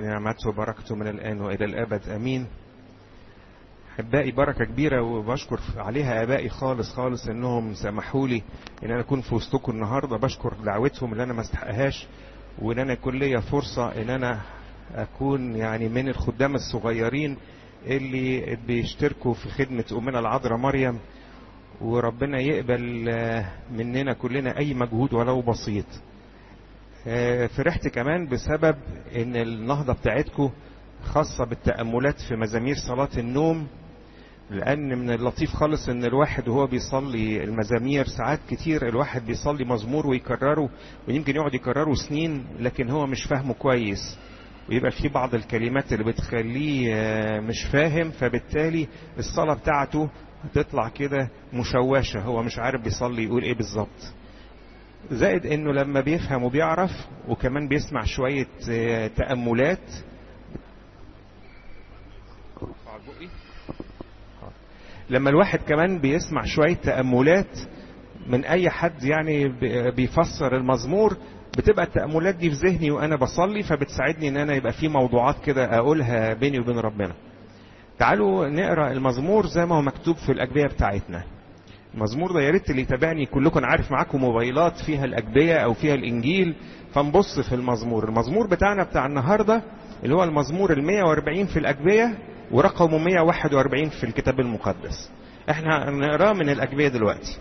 نعمته وبركته من الآن وإلى الأبد أمين أحبائي بركة كبيرة وبشكر عليها آبائي خالص خالص إنهم سمحوا لي إن أنا أكون في وسطكم النهاردة بشكر دعوتهم اللي أنا ما استحقهاش وإن أنا يكون ليا فرصة إن أنا أكون يعني من الخدام الصغيرين اللي بيشتركوا في خدمة أمنا العذراء مريم وربنا يقبل مننا كلنا أي مجهود ولو بسيط فرحت كمان بسبب ان النهضة بتاعتكم خاصة بالتأملات في مزامير صلاة النوم لأن من اللطيف خالص ان الواحد وهو بيصلي المزامير ساعات كتير الواحد بيصلي مزمور ويكرره ويمكن يقعد يكرره سنين لكن هو مش فاهمه كويس ويبقى في بعض الكلمات اللي بتخليه مش فاهم فبالتالي الصلاة بتاعته هتطلع كده مشوشة هو مش عارف بيصلي يقول ايه بالظبط زائد انه لما بيفهم وبيعرف وكمان بيسمع شوية تأملات لما الواحد كمان بيسمع شوية تأملات من اي حد يعني بيفسر المزمور بتبقى التأملات دي في ذهني وانا بصلي فبتساعدني ان انا يبقى في موضوعات كده اقولها بيني وبين ربنا تعالوا نقرا المزمور زي ما هو مكتوب في الاجبيه بتاعتنا المزمور ده يا ريت اللي يتابعني كلكم عارف معاكم موبايلات فيها الاجبيه او فيها الانجيل فنبص في المزمور المزمور بتاعنا بتاع النهارده اللي هو المزمور ال 140 في الاجبيه ورقمه 141 في الكتاب المقدس احنا هنقراه من الاجبيه دلوقتي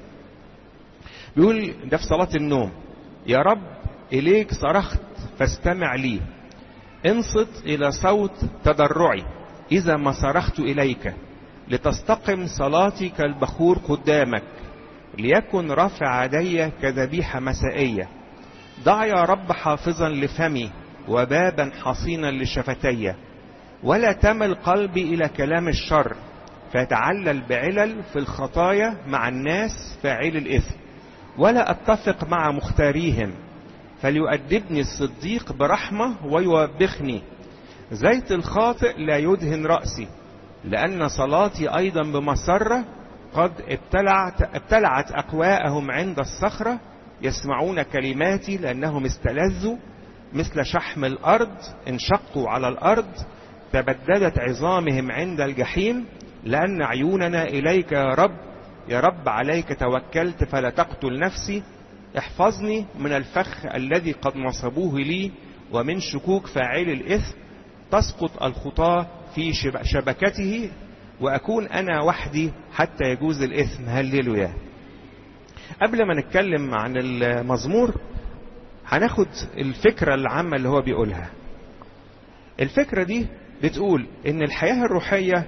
بيقول ده في صلاه النوم يا رب اليك صرخت فاستمع لي انصت الى صوت تضرعي اذا ما صرخت اليك لتستقم صلاتي كالبخور قدامك ليكن رفع يدي كذبيحة مسائية ضع يا رب حافظا لفمي وبابا حصينا لشفتي ولا تمل قلبي إلى كلام الشر فيتعلل بعلل في الخطايا مع الناس فاعل الإثم ولا أتفق مع مختاريهم فليؤدبني الصديق برحمة ويوبخني زيت الخاطئ لا يدهن رأسي لأن صلاتي أيضا بمسرة قد ابتلعت, ابتلعت أقواءهم عند الصخرة يسمعون كلماتي لأنهم استلذوا مثل شحم الأرض انشقوا على الأرض تبددت عظامهم عند الجحيم لأن عيوننا إليك يا رب يا رب عليك توكلت فلا تقتل نفسي احفظني من الفخ الذي قد نصبوه لي ومن شكوك فاعل الإثم تسقط الخطاة في شبكته وأكون أنا وحدي حتى يجوز الإثم هللويا قبل ما نتكلم عن المزمور هناخد الفكرة العامة اللي هو بيقولها الفكرة دي بتقول إن الحياة الروحية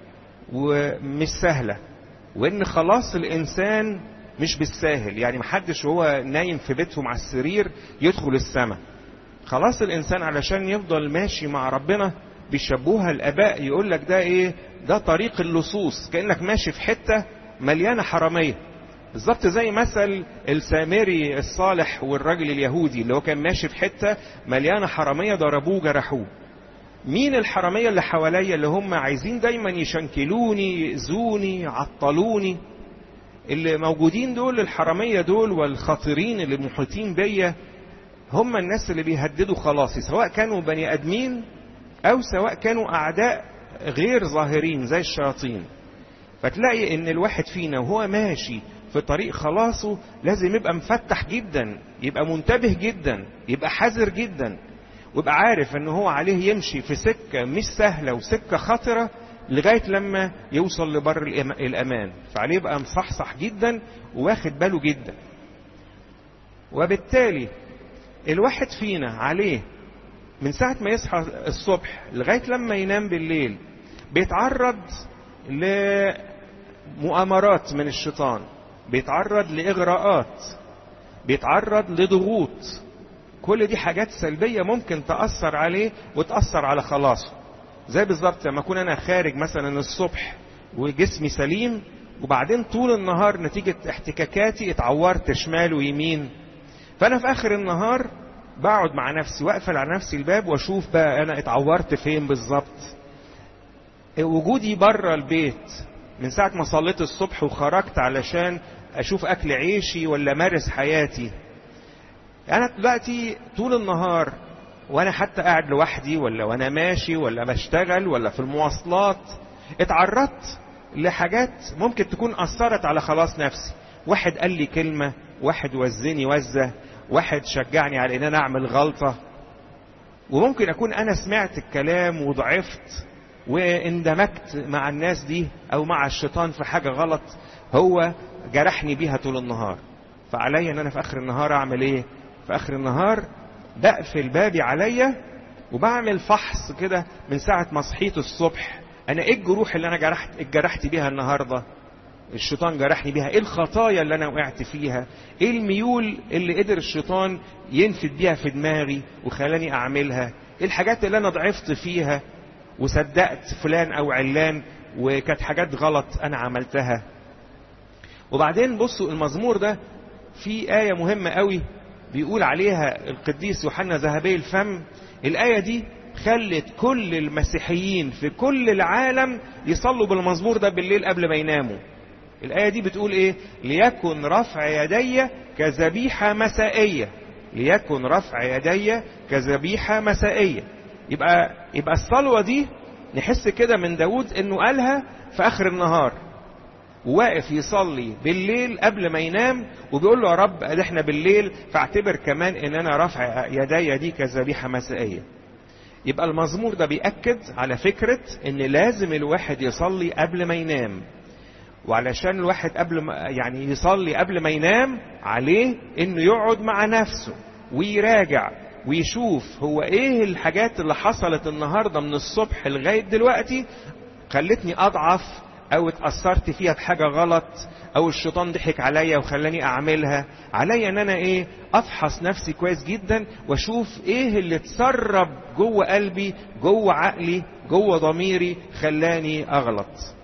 ومش سهلة وإن خلاص الإنسان مش بالساهل يعني محدش هو نايم في بيتهم على السرير يدخل السماء خلاص الإنسان علشان يفضل ماشي مع ربنا بيشبوها الاباء يقول لك ده ايه ده طريق اللصوص كانك ماشي في حته مليانه حراميه بالظبط زي مثل السامري الصالح والراجل اليهودي اللي هو كان ماشي في حته مليانه حراميه ضربوه جرحوه مين الحراميه اللي حواليا اللي هم عايزين دايما يشنكلوني يأذوني يعطلوني اللي موجودين دول الحراميه دول والخاطرين اللي محيطين بيا هم الناس اللي بيهددوا خلاصي سواء كانوا بني ادمين او سواء كانوا اعداء غير ظاهرين زي الشياطين فتلاقي ان الواحد فينا وهو ماشي في طريق خلاصه لازم يبقى مفتح جدا يبقى منتبه جدا يبقى حذر جدا ويبقى عارف ان هو عليه يمشي في سكة مش سهلة وسكة خطرة لغاية لما يوصل لبر الامان فعليه يبقى مصحصح جدا واخد باله جدا وبالتالي الواحد فينا عليه من ساعة ما يصحى الصبح لغاية لما ينام بالليل بيتعرض لمؤامرات من الشيطان بيتعرض لإغراءات بيتعرض لضغوط كل دي حاجات سلبية ممكن تأثر عليه وتأثر على خلاصه زي بالظبط لما أكون أنا خارج مثلا الصبح وجسمي سليم وبعدين طول النهار نتيجة احتكاكاتي اتعورت شمال ويمين فأنا في آخر النهار بقعد مع نفسي واقفل على نفسي الباب واشوف بقى انا اتعورت فين بالظبط وجودي بره البيت من ساعة ما صليت الصبح وخرجت علشان اشوف اكل عيشي ولا مارس حياتي انا دلوقتي طول النهار وانا حتى قاعد لوحدي ولا وانا ماشي ولا بشتغل ولا في المواصلات اتعرضت لحاجات ممكن تكون اثرت على خلاص نفسي واحد قال لي كلمة واحد وزني وزة واحد شجعني على ان انا اعمل غلطة وممكن اكون انا سمعت الكلام وضعفت واندمجت مع الناس دي او مع الشيطان في حاجة غلط هو جرحني بيها طول النهار فعليا ان انا في اخر النهار اعمل ايه في اخر النهار بقفل بابي عليا وبعمل فحص كده من ساعة ما صحيت الصبح انا ايه الجروح اللي انا جرحت اتجرحت بيها النهارده الشيطان جرحني بيها ايه الخطايا اللي انا وقعت فيها ايه الميول اللي قدر الشيطان ينفد بيها في دماغي وخلاني اعملها ايه الحاجات اللي انا ضعفت فيها وصدقت فلان او علان وكانت حاجات غلط انا عملتها وبعدين بصوا المزمور ده في آية مهمة قوي بيقول عليها القديس يوحنا ذهبي الفم الآية دي خلت كل المسيحيين في كل العالم يصلوا بالمزمور ده بالليل قبل ما يناموا الآية دي بتقول إيه ليكن رفع يدي كذبيحة مسائية ليكن رفع يدي كذبيحة مسائية يبقى يبقى الصلوة دي نحس كده من داود انه قالها في اخر النهار وواقف يصلي بالليل قبل ما ينام وبيقول له يا رب ادي احنا بالليل فاعتبر كمان ان انا رفع يدي دي كذبيحه مسائيه يبقى المزمور ده بيأكد على فكرة ان لازم الواحد يصلي قبل ما ينام وعلشان الواحد قبل ما يعني يصلي قبل ما ينام عليه انه يقعد مع نفسه ويراجع ويشوف هو ايه الحاجات اللي حصلت النهارده من الصبح لغايه دلوقتي خلتني اضعف او اتاثرت فيها بحاجه غلط او الشيطان ضحك عليا وخلاني اعملها عليا ان انا ايه افحص نفسي كويس جدا واشوف ايه اللي اتسرب جوه قلبي جوه عقلي جوه ضميري خلاني اغلط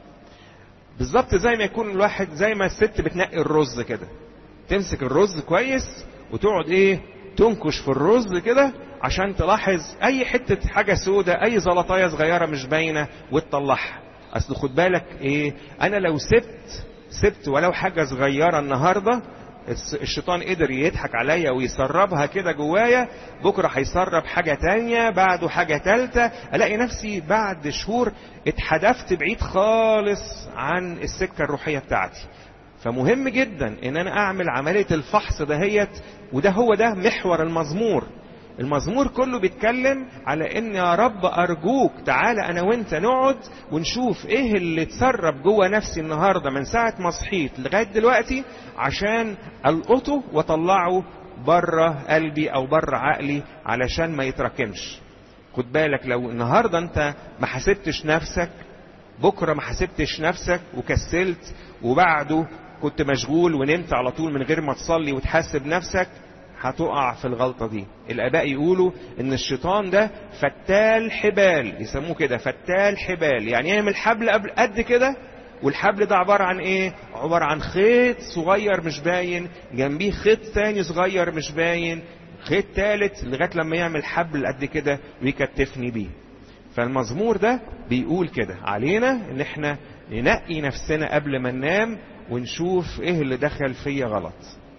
بالظبط زي ما يكون الواحد زي ما الست بتنقي الرز كده تمسك الرز كويس وتقعد ايه تنكش في الرز كده عشان تلاحظ اي حتة حاجة سودة اي زلطاية صغيرة مش باينة وتطلعها اصل خد بالك ايه انا لو سبت سبت ولو حاجة صغيرة النهاردة الشيطان قدر يضحك عليا ويسربها كده جوايا بكرة هيسرب حاجة تانية بعده حاجة تالتة الاقي نفسي بعد شهور اتحدفت بعيد خالص عن السكة الروحية بتاعتي فمهم جدا ان انا اعمل عملية الفحص دهيت وده هو ده محور المزمور المزمور كله بيتكلم على ان يا رب ارجوك تعالى انا وانت نقعد ونشوف ايه اللي اتسرب جوه نفسي النهارده من ساعه ما صحيت لغايه دلوقتي عشان القطه واطلعه بره قلبي او بره عقلي علشان ما يتراكمش خد بالك لو النهارده انت ما حسبتش نفسك بكره ما حسبتش نفسك وكسلت وبعده كنت مشغول ونمت على طول من غير ما تصلي وتحاسب نفسك هتقع في الغلطة دي الآباء يقولوا إن الشيطان ده فتال حبال يسموه كده فتال حبال يعني يعمل حبل قبل قد كده والحبل ده عبارة عن إيه؟ عبارة عن خيط صغير مش باين جنبيه خيط تاني صغير مش باين خيط تالت لغاية لما يعمل حبل قد كده ويكتفني بيه فالمزمور ده بيقول كده علينا ان احنا ننقي نفسنا قبل ما ننام ونشوف ايه اللي دخل فيا غلط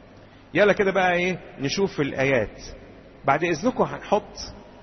يلا كده بقى ايه نشوف الايات بعد اذنكم هنحط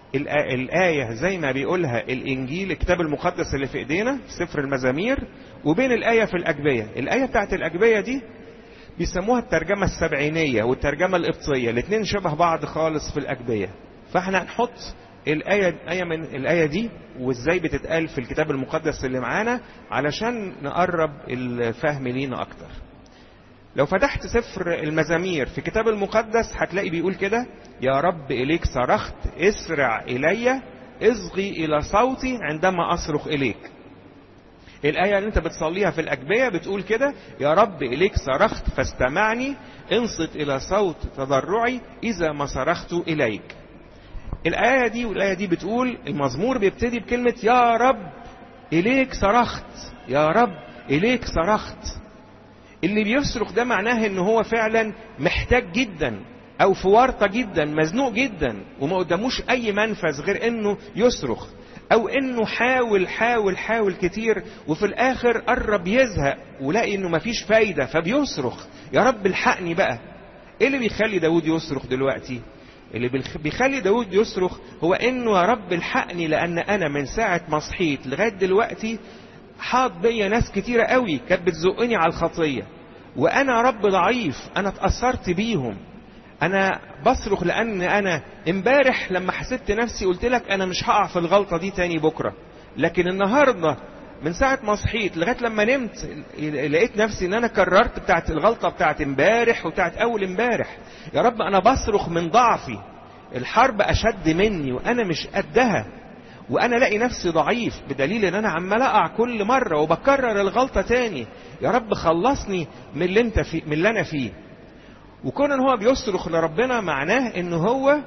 الآية زي ما بيقولها الإنجيل الكتاب المقدس اللي في إيدينا في سفر المزامير وبين الآية في الأجبية الآية بتاعت الأجبية دي بيسموها الترجمة السبعينية والترجمة القبطية الاثنين شبه بعض خالص في الأجبية فاحنا هنحط الآية آية من الآية دي وإزاي بتتقال في الكتاب المقدس اللي معانا علشان نقرب الفهم لينا أكتر لو فتحت سفر المزامير في الكتاب المقدس هتلاقي بيقول كده يا رب إليك صرخت اسرع إلي اصغي إلى صوتي عندما أصرخ إليك الآية اللي أنت بتصليها في الأجبية بتقول كده يا رب إليك صرخت فاستمعني انصت إلى صوت تضرعي إذا ما صرخت إليك الآية دي والآية دي بتقول المزمور بيبتدي بكلمة يا رب إليك صرخت يا رب إليك صرخت اللي بيصرخ ده معناه ان هو فعلا محتاج جدا او في ورطه جدا مزنوق جدا وما قداموش اي منفذ غير انه يصرخ او انه حاول حاول حاول كتير وفي الاخر قرب يزهق ولاقي انه مفيش فايده فبيصرخ يا رب الحقني بقى ايه اللي بيخلي داود يصرخ دلوقتي اللي بيخلي داود يصرخ هو انه يا رب الحقني لان انا من ساعة ما صحيت لغاية دلوقتي حاط بيا ناس كتيرة قوي كانت بتزقني على الخطية وانا رب ضعيف انا اتأثرت بيهم انا بصرخ لان انا امبارح لما حسبت نفسي قلت لك انا مش هقع في الغلطة دي تاني بكرة لكن النهاردة من ساعة ما صحيت لغاية لما نمت لقيت نفسي ان انا كررت بتاعت الغلطة بتاعت امبارح وبتاعت اول امبارح يا رب انا بصرخ من ضعفي الحرب اشد مني وانا مش قدها وانا الاقي نفسي ضعيف بدليل ان انا عمال اقع كل مرة وبكرر الغلطة تاني يا رب خلصني من اللي انت فيه من اللي انا فيه وكون ان هو بيصرخ لربنا معناه ان هو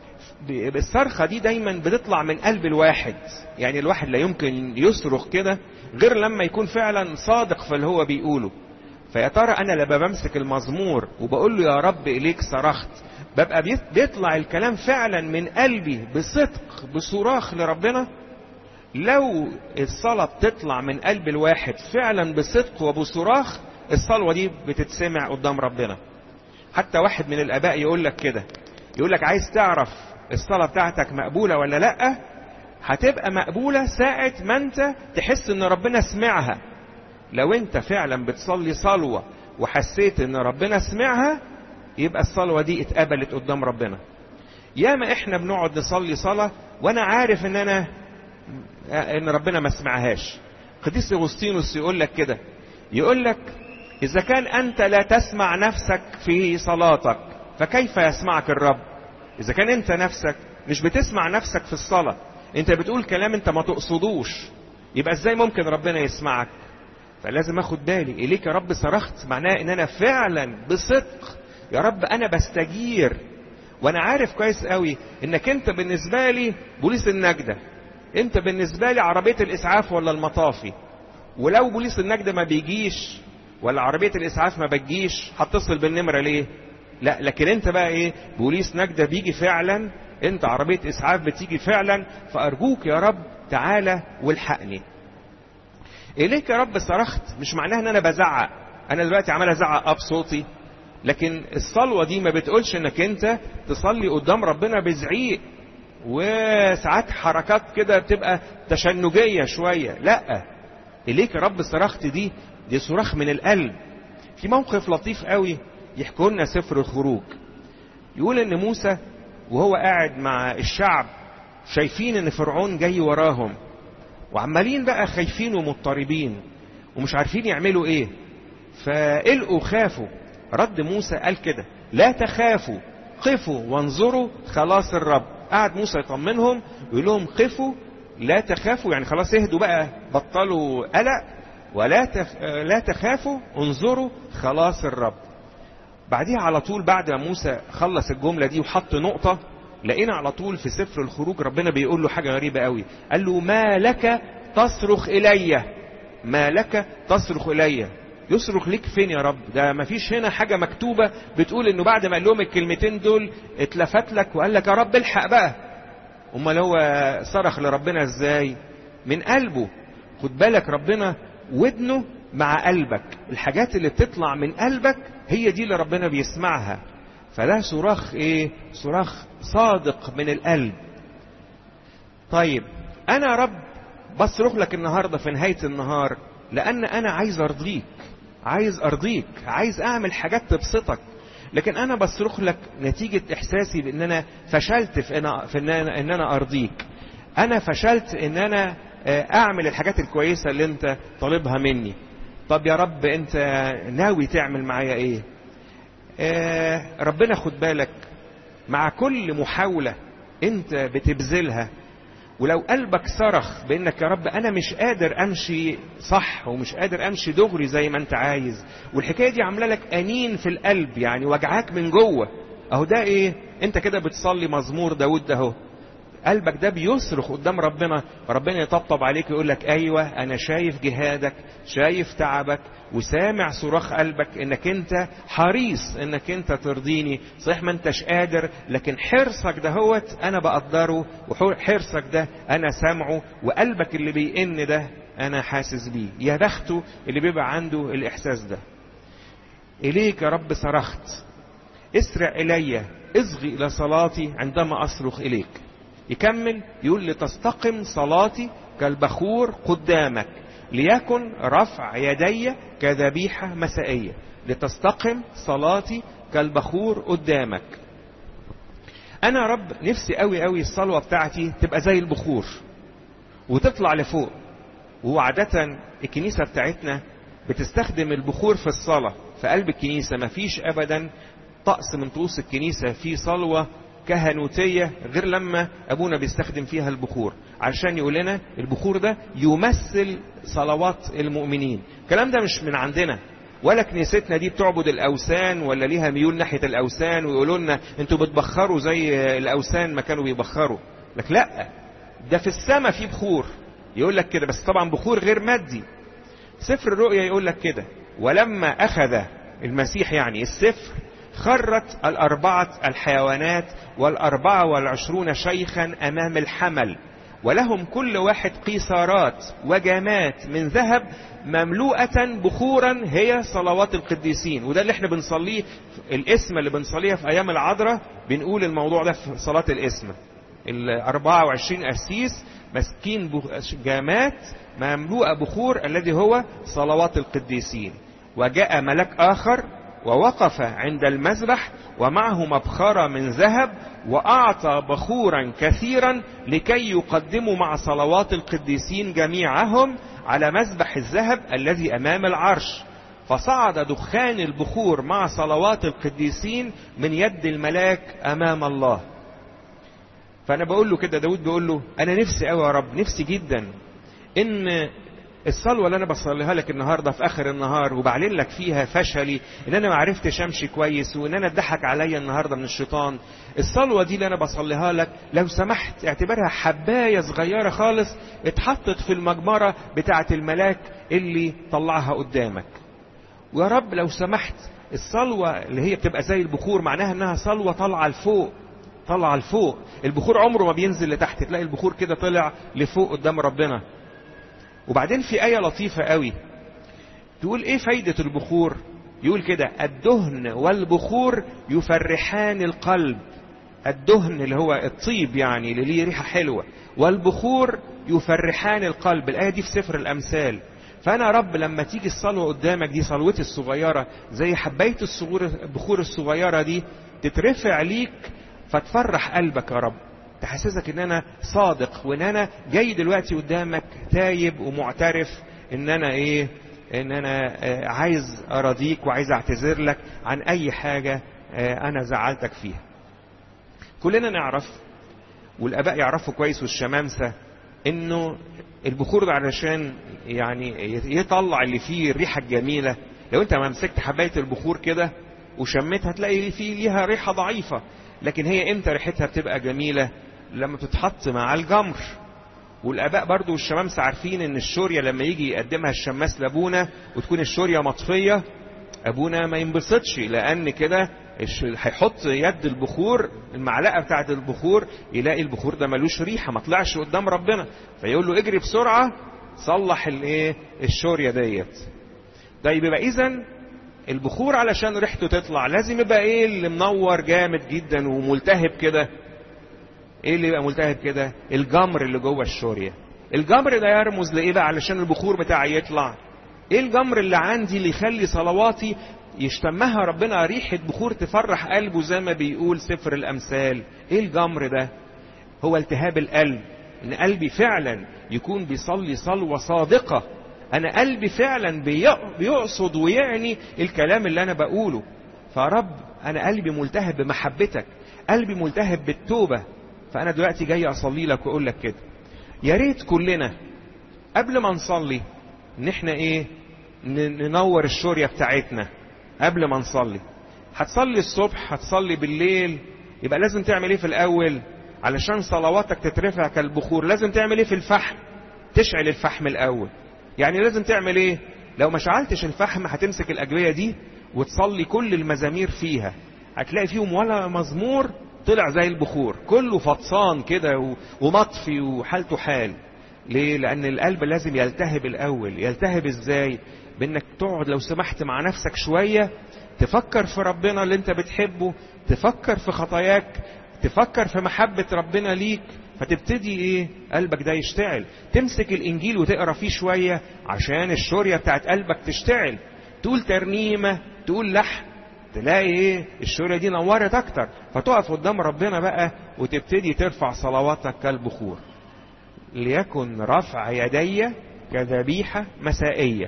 الصرخة دي دايما بتطلع من قلب الواحد يعني الواحد لا يمكن يصرخ كده غير لما يكون فعلا صادق في اللي هو بيقوله فيا ترى انا لما بمسك المزمور وبقول له يا رب اليك صرخت ببقى بيطلع الكلام فعلا من قلبي بصدق بصراخ لربنا لو الصلاة بتطلع من قلب الواحد فعلا بصدق وبصراخ الصلوة دي بتتسمع قدام ربنا حتى واحد من الاباء يقول لك كده يقول لك عايز تعرف الصلاة بتاعتك مقبولة ولا لأ هتبقى مقبولة ساعة ما انت تحس ان ربنا سمعها لو انت فعلا بتصلي صلوة وحسيت ان ربنا سمعها يبقى الصلوة دي اتقبلت قدام ربنا ياما احنا بنقعد نصلي صلاة وانا عارف ان انا ان ربنا ما سمعهاش قديس اغسطينوس يقول لك كده يقول لك اذا كان انت لا تسمع نفسك في صلاتك فكيف يسمعك الرب اذا كان انت نفسك مش بتسمع نفسك في الصلاة انت بتقول كلام انت ما تقصدوش يبقى ازاي ممكن ربنا يسمعك فلازم اخد بالي اليك يا رب صرخت معناه ان انا فعلا بصدق يا رب انا بستجير وانا عارف كويس قوي انك انت بالنسبة لي بوليس النجدة انت بالنسبة لي عربية الاسعاف ولا المطافي ولو بوليس النجدة ما بيجيش ولا عربية الاسعاف ما بتجيش هتصل بالنمرة ليه لا لكن انت بقى ايه بوليس نجدة بيجي فعلا انت عربية اسعاف بتيجي فعلا فارجوك يا رب تعالى والحقني اليك يا رب صرخت مش معناها ان انا بزعق انا دلوقتي عمال ازعق بصوتي لكن الصلوة دي ما بتقولش انك انت تصلي قدام ربنا بزعيق وساعات حركات كده بتبقى تشنجية شوية لا اليك يا رب صرخت دي دي صراخ من القلب في موقف لطيف قوي يحكوا لنا سفر الخروج يقول ان موسى وهو قاعد مع الشعب شايفين ان فرعون جاي وراهم وعمالين بقى خايفين ومضطربين ومش عارفين يعملوا ايه فقلقوا خافوا رد موسى قال كده لا تخافوا قفوا وانظروا خلاص الرب قعد موسى يطمنهم ويقول لهم قفوا لا تخافوا يعني خلاص اهدوا بقى بطلوا قلق ولا تف... لا تخافوا انظروا خلاص الرب بعديها على طول بعد ما موسى خلص الجملة دي وحط نقطة لقينا على طول في سفر الخروج ربنا بيقول له حاجة غريبة قوي قال له ما لك تصرخ إلي ما لك تصرخ إلي يصرخ ليك فين يا رب ده ما فيش هنا حاجة مكتوبة بتقول انه بعد ما قال لهم الكلمتين دول اتلفت لك وقال لك يا رب الحق بقى امال هو صرخ لربنا ازاي من قلبه خد بالك ربنا ودنه مع قلبك الحاجات اللي بتطلع من قلبك هي دي اللي ربنا بيسمعها فده صراخ ايه صراخ صادق من القلب طيب انا يا رب بصرخ لك النهارده في نهايه النهار لان انا عايز ارضيك عايز ارضيك عايز اعمل حاجات تبسطك لكن انا بصرخ لك نتيجة احساسي بان انا فشلت في ان, في إن, أنا, إن انا ارضيك انا فشلت ان انا اعمل الحاجات الكويسة اللي انت طالبها مني طب يا رب انت ناوي تعمل معايا ايه آه ربنا خد بالك مع كل محاولة انت بتبذلها ولو قلبك صرخ بانك يا رب انا مش قادر امشي صح ومش قادر امشي دغري زي ما انت عايز والحكايه دي عامله لك انين في القلب يعني وجعاك من جوه اهو ده ايه انت كده بتصلي مزمور داود ده اهو قلبك ده بيصرخ قدام ربنا ربنا يطبطب عليك يقول لك ايوه انا شايف جهادك شايف تعبك وسامع صراخ قلبك انك انت حريص انك انت ترضيني صحيح ما انتش قادر لكن حرصك ده هوت انا بقدره وحرصك ده انا سامعه وقلبك اللي بيئن ده انا حاسس بيه يا بخته اللي بيبقى عنده الاحساس ده اليك يا رب صرخت اسرع الي اصغي إلى صلاتي عندما أصرخ إليك يكمل يقول لتستقم صلاتي كالبخور قدامك ليكن رفع يدي كذبيحة مسائية لتستقم صلاتي كالبخور قدامك أنا رب نفسي قوي قوي الصلوة بتاعتي تبقى زي البخور وتطلع لفوق وعادة الكنيسة بتاعتنا بتستخدم البخور في الصلاة في قلب الكنيسة مفيش أبدا طقس من طقوس الكنيسة في صلوة كهنوتية غير لما أبونا بيستخدم فيها البخور عشان يقول لنا البخور ده يمثل صلوات المؤمنين الكلام ده مش من عندنا ولا كنيستنا دي بتعبد الأوثان ولا ليها ميول ناحية الأوثان ويقولوا لنا انتوا بتبخروا زي الأوثان ما كانوا بيبخروا لك لا ده في السماء في بخور يقول لك كده بس طبعا بخور غير مادي سفر الرؤيا يقول لك كده ولما أخذ المسيح يعني السفر خرت الأربعة الحيوانات والأربعة والعشرون شيخا أمام الحمل ولهم كل واحد قيصارات وجامات من ذهب مملوءة بخورا هي صلوات القديسين وده اللي احنا بنصليه الاسم اللي بنصليها في أيام العذراء بنقول الموضوع ده في صلاة الاسم ال 24 أسيس ماسكين جامات مملوءة بخور الذي هو صلوات القديسين وجاء ملك آخر ووقف عند المذبح ومعه مبخرة من ذهب وأعطى بخورا كثيرا لكي يقدموا مع صلوات القديسين جميعهم على مذبح الذهب الذي أمام العرش فصعد دخان البخور مع صلوات القديسين من يد الملاك أمام الله فأنا بقول له كده داود بيقول له أنا نفسي قوي يا رب نفسي جدا إن الصلوة اللي أنا بصليها لك النهاردة في آخر النهار وبعلن لك فيها فشلي إن أنا ما عرفتش أمشي كويس وإن أنا اتضحك عليا النهاردة من الشيطان الصلوة دي اللي أنا بصليها لك لو سمحت اعتبرها حباية صغيرة خالص اتحطت في المجمرة بتاعة الملاك اللي طلعها قدامك ويا رب لو سمحت الصلوة اللي هي بتبقى زي البخور معناها انها صلوة طالعة لفوق طالعة لفوق البخور عمره ما بينزل لتحت تلاقي البخور كده طلع لفوق قدام ربنا وبعدين في آية لطيفة قوي تقول ايه فايدة البخور يقول كده الدهن والبخور يفرحان القلب الدهن اللي هو الطيب يعني اللي ليه ريحة حلوة والبخور يفرحان القلب الآية دي في سفر الأمثال فأنا رب لما تيجي الصلوة قدامك دي صلوتي الصغيرة زي حباية الصغور البخور الصغيرة دي تترفع ليك فتفرح قلبك يا رب تحسسك ان انا صادق وان انا جاي دلوقتي قدامك تايب ومعترف ان انا ايه ان انا عايز اراضيك وعايز اعتذر لك عن اي حاجة انا زعلتك فيها كلنا نعرف والاباء يعرفوا كويس والشمامسة انه البخور ده علشان يعني يطلع اللي فيه الريحة الجميلة لو انت ما مسكت حباية البخور كده وشميتها تلاقي فيه ليها ريحة ضعيفة لكن هي امتى ريحتها بتبقى جميلة لما تتحط مع الجمر والاباء برضو والشمامسة عارفين ان الشورية لما يجي يقدمها الشماس لابونا وتكون الشورية مطفية ابونا ما ينبسطش لان كده هيحط يد البخور المعلقة بتاعت البخور يلاقي البخور ده ملوش ريحة ما طلعش قدام ربنا فيقول له اجري بسرعة صلح الايه الشورية ديت طيب يبقى اذا البخور علشان ريحته تطلع لازم يبقى ايه اللي منور جامد جدا وملتهب كده ايه اللي يبقى ملتهب كده الجمر اللي جوه الشورية الجمر ده يرمز لايه بقى علشان البخور بتاعي يطلع ايه الجمر اللي عندي اللي يخلي صلواتي يشتمها ربنا ريحة بخور تفرح قلبه زي ما بيقول سفر الامثال ايه الجمر ده هو التهاب القلب ان قلبي فعلا يكون بيصلي صلوة صادقة انا قلبي فعلا بيقصد ويعني الكلام اللي انا بقوله فرب انا قلبي ملتهب بمحبتك قلبي ملتهب بالتوبة فانا دلوقتي جاي اصلي لك واقول لك كده يا ريت كلنا قبل ما نصلي ان احنا ايه ننور الشورية بتاعتنا قبل ما نصلي هتصلي الصبح هتصلي بالليل يبقى لازم تعمل ايه في الاول علشان صلواتك تترفع كالبخور لازم تعمل ايه في الفحم تشعل الفحم الاول يعني لازم تعمل ايه لو ما شعلتش الفحم هتمسك الاجبية دي وتصلي كل المزامير فيها هتلاقي فيهم ولا مزمور طلع زي البخور كله فطسان كده ومطفي وحالته حال ليه لان القلب لازم يلتهب الاول يلتهب ازاي بانك تقعد لو سمحت مع نفسك شوية تفكر في ربنا اللي انت بتحبه تفكر في خطاياك تفكر في محبة ربنا ليك فتبتدي ايه قلبك ده يشتعل تمسك الانجيل وتقرا فيه شوية عشان الشورية بتاعت قلبك تشتعل تقول ترنيمة تقول لحن تلاقي ايه الشورية دي نورت اكتر فتقف قدام ربنا بقى وتبتدي ترفع صلواتك كالبخور ليكن رفع يدي كذبيحة مسائية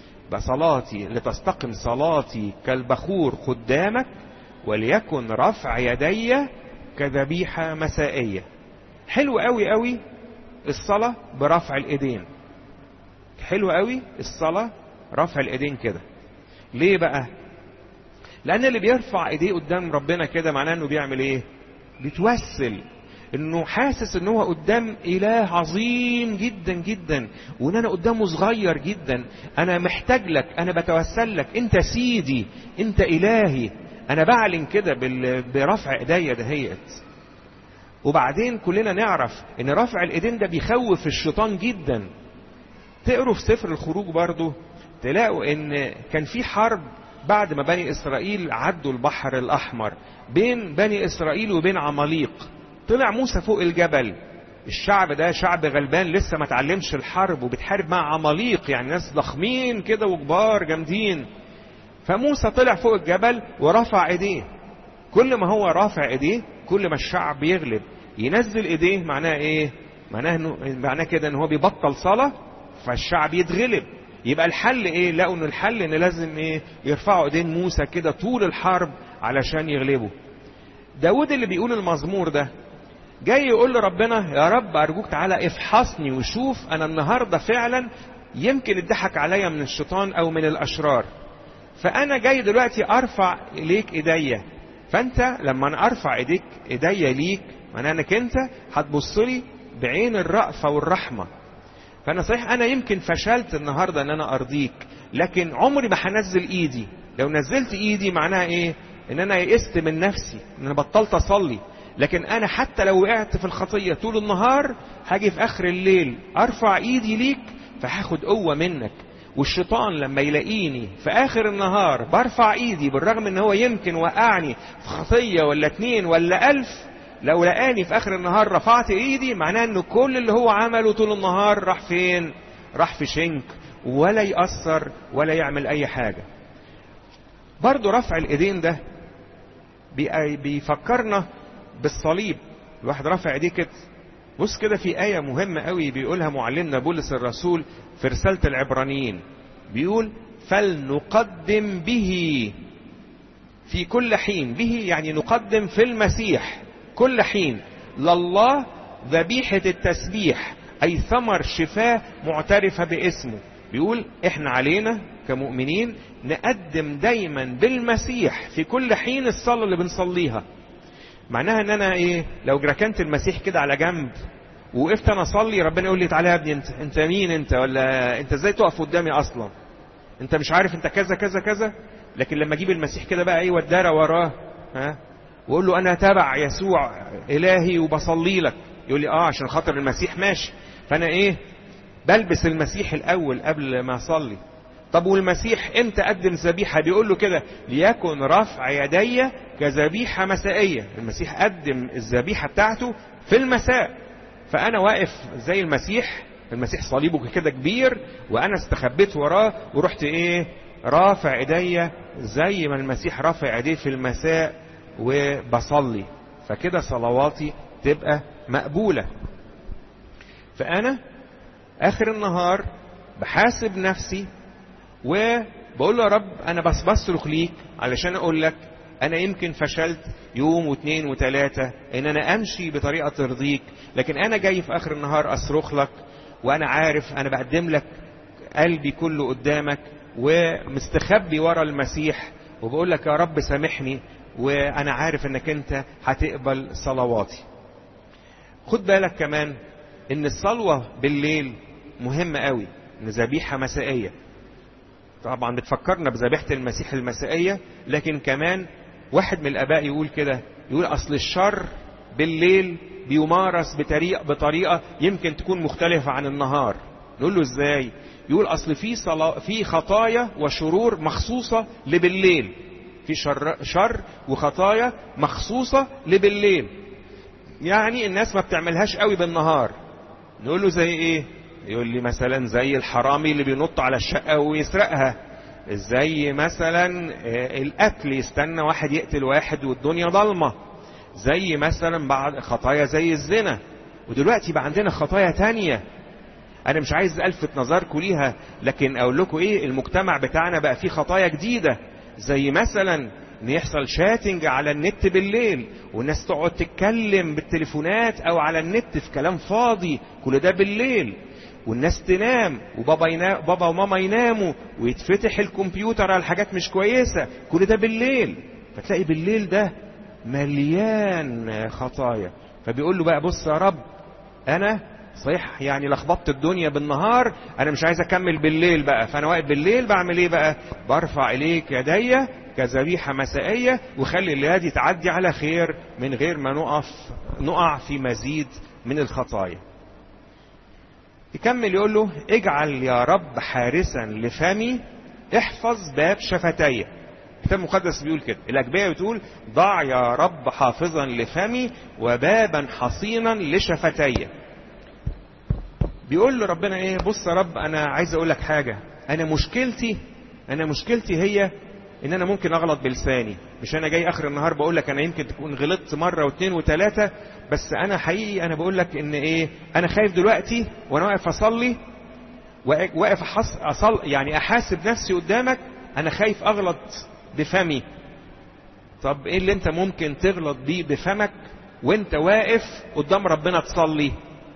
بصلاتي لتستقم صلاتي كالبخور قدامك وليكن رفع يدي كذبيحة مسائية حلو قوي قوي الصلاة برفع الايدين حلو قوي الصلاة رفع الايدين كده ليه بقى لان اللي بيرفع ايديه قدام ربنا كده معناه انه بيعمل ايه بيتوسل انه حاسس ان هو قدام اله عظيم جدا جدا وان انا قدامه صغير جدا انا محتاج لك انا بتوسل لك انت سيدي انت الهي انا بعلن كده برفع ايديا دهيت وبعدين كلنا نعرف ان رفع الايدين ده بيخوف الشيطان جدا تقروا في سفر الخروج برضو تلاقوا ان كان في حرب بعد ما بني اسرائيل عدوا البحر الاحمر بين بني اسرائيل وبين عماليق طلع موسى فوق الجبل الشعب ده شعب غلبان لسه ما اتعلمش الحرب وبتحارب مع عماليق يعني ناس ضخمين كده وكبار جامدين فموسى طلع فوق الجبل ورفع ايديه كل ما هو رافع ايديه كل ما الشعب يغلب ينزل ايديه معناه ايه معناه انه معناه كده ان هو بيبطل صلاه فالشعب يتغلب يبقى الحل ايه لقوا ان الحل ان لازم ايه يرفعوا ايدين موسى كده طول الحرب علشان يغلبوا داود اللي بيقول المزمور ده جاي يقول لربنا يا رب ارجوك تعالى افحصني وشوف انا النهارده فعلا يمكن اتضحك عليا من الشيطان او من الاشرار فانا جاي دلوقتي ارفع اليك ايديا فانت لما انا ارفع ايديك ايديا ليك معناه انك انت هتبص لي بعين الرأفة والرحمة فانا صحيح انا يمكن فشلت النهارده ان انا ارضيك لكن عمري ما هنزل ايدي لو نزلت ايدي معناها ايه ان انا يئست من نفسي ان انا بطلت اصلي لكن انا حتى لو وقعت في الخطيه طول النهار هاجي في اخر الليل ارفع ايدي ليك فهاخد قوه منك والشيطان لما يلاقيني في اخر النهار برفع ايدي بالرغم ان هو يمكن وقعني في خطيه ولا اتنين ولا الف لو لقاني في اخر النهار رفعت ايدي معناه ان كل اللي هو عمله طول النهار راح فين راح في شنك ولا يأثر ولا يعمل اي حاجة برضو رفع الايدين ده بيفكرنا بالصليب الواحد رفع ايديه كده بص كده في آية مهمة قوي بيقولها معلمنا بولس الرسول في رسالة العبرانيين بيقول فلنقدم به في كل حين به يعني نقدم في المسيح كل حين لله ذبيحة التسبيح أي ثمر شفاء معترفة باسمه بيقول احنا علينا كمؤمنين نقدم دايما بالمسيح في كل حين الصلاة اللي بنصليها معناها ان انا ايه لو ركنت المسيح كده على جنب وقفت انا اصلي ربنا يقول لي تعالى يا ابني انت انت مين انت ولا انت ازاي تقف قدامي اصلا انت مش عارف انت كذا كذا كذا لكن لما اجيب المسيح كده بقى ايه والدار وراه ها واقول له انا تابع يسوع الهي وبصلي لك يقول لي اه عشان خاطر المسيح ماشي فانا ايه بلبس المسيح الاول قبل ما اصلي طب والمسيح امتى قدم ذبيحه بيقول له كده ليكن رفع يدي كذبيحه مسائيه المسيح قدم الذبيحه بتاعته في المساء فانا واقف زي المسيح المسيح صليبه كده كبير وانا استخبيت وراه ورحت ايه رافع ايديا زي ما المسيح رافع ايديه في المساء وبصلي فكده صلواتي تبقى مقبولة فأنا آخر النهار بحاسب نفسي وبقول له يا رب أنا بس بصرخ ليك علشان أقول لك أنا يمكن فشلت يوم واثنين وثلاثة إن أنا أمشي بطريقة ترضيك لكن أنا جاي في آخر النهار أصرخ لك وأنا عارف أنا بقدم لك قلبي كله قدامك ومستخبي ورا المسيح وبقول لك يا رب سامحني وانا عارف انك انت هتقبل صلواتي خد بالك كمان ان الصلوة بالليل مهمة قوي ان ذبيحة مسائية طبعا بتفكرنا بذبيحة المسيح المسائية لكن كمان واحد من الاباء يقول كده يقول اصل الشر بالليل بيمارس بطريقة, بطريقة يمكن تكون مختلفة عن النهار نقول له ازاي يقول اصل في صلا... في خطايا وشرور مخصوصة لبالليل في شر, شر وخطايا مخصوصة لبالليل يعني الناس ما بتعملهاش قوي بالنهار نقول له زي ايه يقول لي مثلا زي الحرامي اللي بينط على الشقة ويسرقها زي مثلا القتل يستنى واحد يقتل واحد والدنيا ضلمة زي مثلا بعض خطايا زي الزنا ودلوقتي بقى عندنا خطايا تانية انا مش عايز الفت نظركم ليها لكن اقول لكم ايه المجتمع بتاعنا بقى فيه خطايا جديدة زي مثلا ان يحصل شاتنج على النت بالليل والناس تقعد تتكلم بالتليفونات او على النت في كلام فاضي كل ده بالليل والناس تنام وبابا ينا... بابا وماما يناموا ويتفتح الكمبيوتر على حاجات مش كويسة كل ده بالليل فتلاقي بالليل ده مليان خطايا فبيقول له بقى بص يا رب انا صحيح يعني لخبطت الدنيا بالنهار انا مش عايز اكمل بالليل بقى فانا واقف بالليل بعمل ايه بقى برفع اليك يدي كذبيحة مسائية وخلي الليلة دي تعدي على خير من غير ما نقف نقع في مزيد من الخطايا يكمل يقول له اجعل يا رب حارسا لفمي احفظ باب شفتي الكتاب المقدس بيقول كده الأجبية بتقول ضع يا رب حافظا لفمي وبابا حصينا لشفتي بيقول له ربنا ايه بص يا رب انا عايز اقول لك حاجة انا مشكلتي انا مشكلتي هي ان انا ممكن اغلط بلساني مش انا جاي اخر النهار بقول لك انا يمكن تكون غلطت مرة واثنين وثلاثة بس انا حقيقي انا بقول لك ان ايه انا خايف دلوقتي وانا واقف اصلي واقف أحص... أصل... يعني احاسب نفسي قدامك انا خايف اغلط بفمي طب ايه اللي انت ممكن تغلط بيه بفمك وانت واقف قدام ربنا تصلي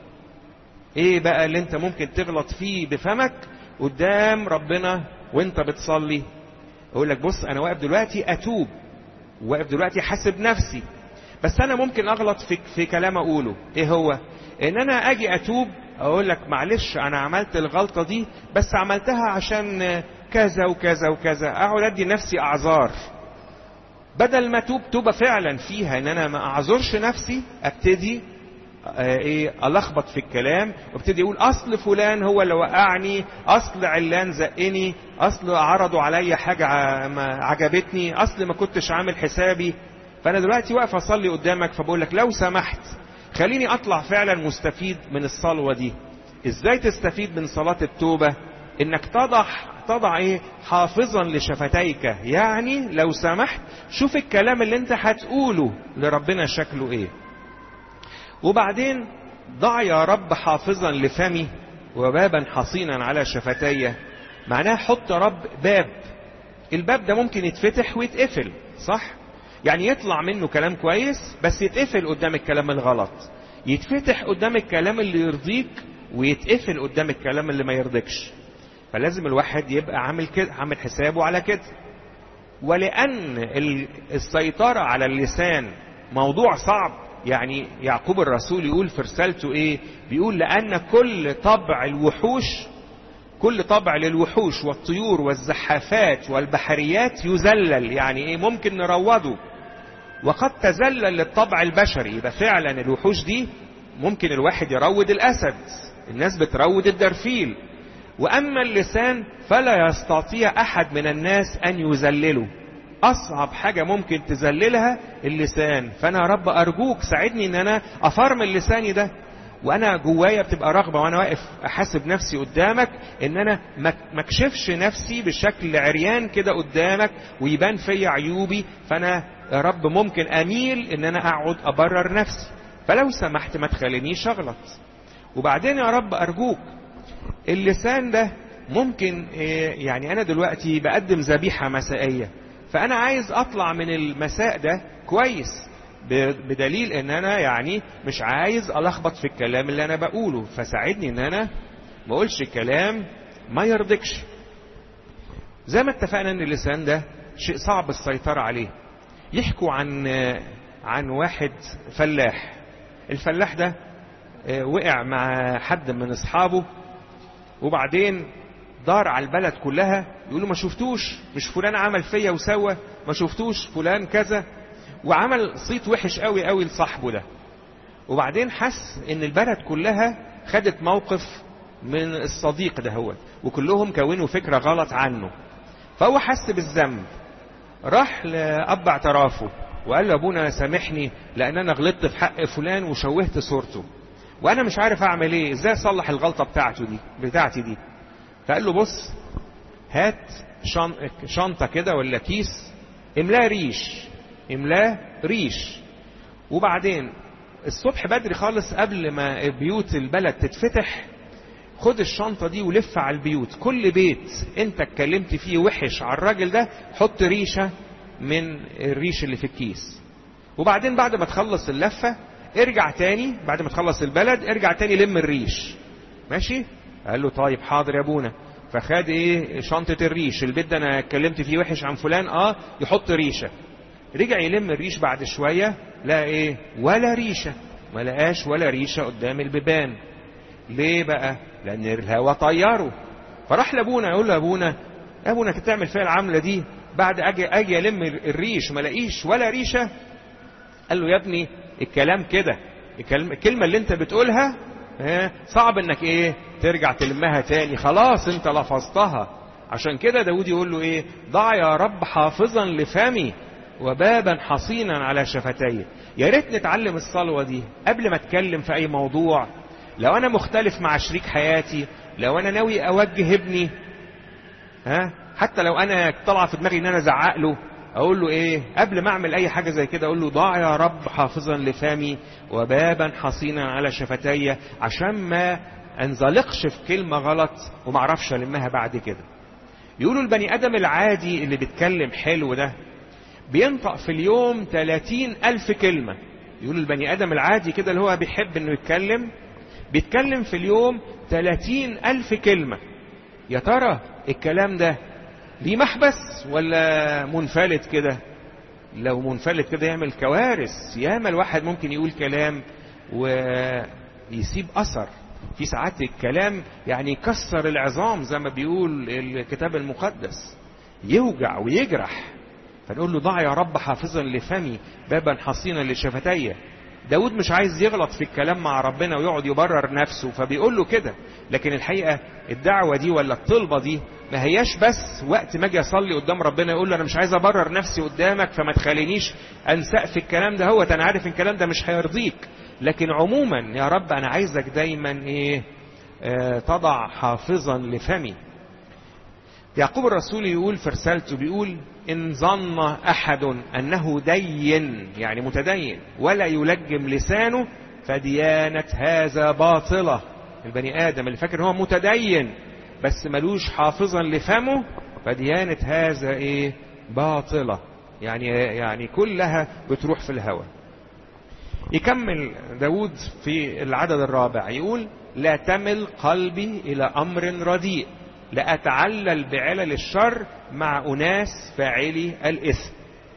ايه بقى اللي انت ممكن تغلط فيه بفمك قدام ربنا وانت بتصلي اقول لك بص انا واقف دلوقتي اتوب واقف دلوقتي حاسب نفسي بس انا ممكن اغلط في, في كلام اقوله ايه هو ان انا اجي اتوب اقول لك معلش انا عملت الغلطة دي بس عملتها عشان كذا وكذا وكذا اقعد ادي نفسي اعذار بدل ما توب توبة فعلا فيها ان انا ما اعذرش نفسي ابتدي ايه الخبط في الكلام وابتدي اقول اصل فلان هو اللي وقعني اصل علان زقني اصل عرضوا عليا حاجة عجبتني اصل ما كنتش عامل حسابي فانا دلوقتي واقف اصلي قدامك فبقول لك لو سمحت خليني اطلع فعلا مستفيد من الصلوة دي ازاي تستفيد من صلاة التوبة انك تضع تضع ايه حافظا لشفتيك يعني لو سمحت شوف الكلام اللي انت هتقوله لربنا شكله ايه وبعدين ضع يا رب حافظا لفمي وبابا حصينا على شفتي معناها حط يا رب باب الباب ده ممكن يتفتح ويتقفل صح يعني يطلع منه كلام كويس بس يتقفل قدام الكلام الغلط يتفتح قدام الكلام اللي يرضيك ويتقفل قدام الكلام اللي ما يرضيكش فلازم الواحد يبقى عامل كده عامل حسابه على كده ولأن السيطرة على اللسان موضوع صعب يعني يعقوب الرسول يقول في رسالته ايه بيقول لأن كل طبع الوحوش كل طبع للوحوش والطيور والزحافات والبحريات يذلل يعني ايه ممكن نروضه وقد تذلل للطبع البشري يبقى فعلا الوحوش دي ممكن الواحد يروض الاسد الناس بتروض الدرفيل واما اللسان فلا يستطيع احد من الناس ان يذلله اصعب حاجة ممكن تذللها اللسان فانا يا رب ارجوك ساعدني ان انا افرمل لساني ده وانا جوايا بتبقى رغبة وانا واقف احاسب نفسي قدامك ان انا ما اكشفش نفسي بشكل عريان كده قدامك ويبان فيا عيوبي فانا يا رب ممكن اميل ان انا اقعد ابرر نفسي فلو سمحت ما تخلينيش اغلط وبعدين يا رب ارجوك اللسان ده ممكن يعني انا دلوقتي بقدم ذبيحة مسائية فانا عايز اطلع من المساء ده كويس بدليل ان انا يعني مش عايز الخبط في الكلام اللي انا بقوله فساعدني ان انا ما اقولش كلام ما يرضكش زي ما اتفقنا ان اللسان ده شيء صعب السيطرة عليه يحكوا عن عن واحد فلاح الفلاح ده وقع مع حد من اصحابه وبعدين دار على البلد كلها يقولوا ما شفتوش مش فلان عمل فيا وسوى ما شفتوش فلان كذا وعمل صيت وحش قوي قوي لصاحبه ده وبعدين حس ان البلد كلها خدت موقف من الصديق ده هو وكلهم كونوا فكرة غلط عنه فهو حس بالذنب راح لأب اعترافه وقال له ابونا سامحني لان انا غلطت في حق فلان وشوهت صورته وانا مش عارف اعمل ايه ازاي اصلح الغلطه بتاعته دي بتاعتي دي فقال له بص هات شنطه كده ولا كيس املاه ريش املاه ريش وبعدين الصبح بدري خالص قبل ما بيوت البلد تتفتح خد الشنطة دي ولف على البيوت كل بيت انت اتكلمت فيه وحش على الراجل ده حط ريشة من الريش اللي في الكيس وبعدين بعد ما تخلص اللفة ارجع تاني بعد ما تخلص البلد ارجع تاني لم الريش ماشي قال له طيب حاضر يا ابونا فخد ايه شنطة الريش البيت ده انا اتكلمت فيه وحش عن فلان اه يحط ريشة رجع يلم الريش بعد شوية لا ايه ولا ريشة ما لقاش ولا ريشة قدام البيبان ليه بقى لان الهوا طيره فراح لابونا يقول له ابونا ابونا كنت تعمل فيها العملة دي بعد اجي اجي الم الريش ما لاقيش ولا ريشة قال له يا ابني الكلام كده الكلمة اللي انت بتقولها صعب انك ايه ترجع تلمها تاني خلاص انت لفظتها عشان كده داود يقول له ايه ضع يا رب حافظا لفمي وبابا حصينا على شفتي يا ريت نتعلم الصلوة دي قبل ما اتكلم في اي موضوع لو انا مختلف مع شريك حياتي لو انا ناوي اوجه ابني ها حتى لو انا طلع في دماغي ان انا ازعق له اقول له ايه قبل ما اعمل اي حاجه زي كده اقول له ضع يا رب حافظا لفمي وبابا حصينا على شفتي عشان ما انزلقش في كلمه غلط وما اعرفش المها بعد كده يقولوا البني ادم العادي اللي بيتكلم حلو ده بينطق في اليوم 30 ألف كلمة يقولوا البني آدم العادي كده اللي هو بيحب انه يتكلم بيتكلم في اليوم 30 ألف كلمة يا ترى الكلام ده ليه محبس ولا منفلت كده لو منفلت كده يعمل كوارث ياما الواحد ممكن يقول كلام ويسيب أثر في ساعات الكلام يعني يكسر العظام زي ما بيقول الكتاب المقدس يوجع ويجرح فنقول له ضع يا رب حافظا لفمي بابا حصينا لشفتي داود مش عايز يغلط في الكلام مع ربنا ويقعد يبرر نفسه فبيقول له كده لكن الحقيقة الدعوة دي ولا الطلبة دي ما هياش بس وقت ما اجي اصلي قدام ربنا يقول له انا مش عايز ابرر نفسي قدامك فما تخلينيش انسق في الكلام ده هو انا عارف الكلام ده مش هيرضيك لكن عموما يا رب انا عايزك دايما ايه آه تضع حافظا لفمي يعقوب الرسول يقول في رسالته بيقول إن ظن أحد أنه دين يعني متدين ولا يلجم لسانه فديانة هذا باطلة البني آدم اللي فاكر هو متدين بس ملوش حافظا لفمه فديانة هذا إيه باطلة يعني يعني كلها بتروح في الهوى يكمل داود في العدد الرابع يقول لا تمل قلبي إلى أمر رديء لأتعلل بعلل الشر مع أناس فاعلي الإثم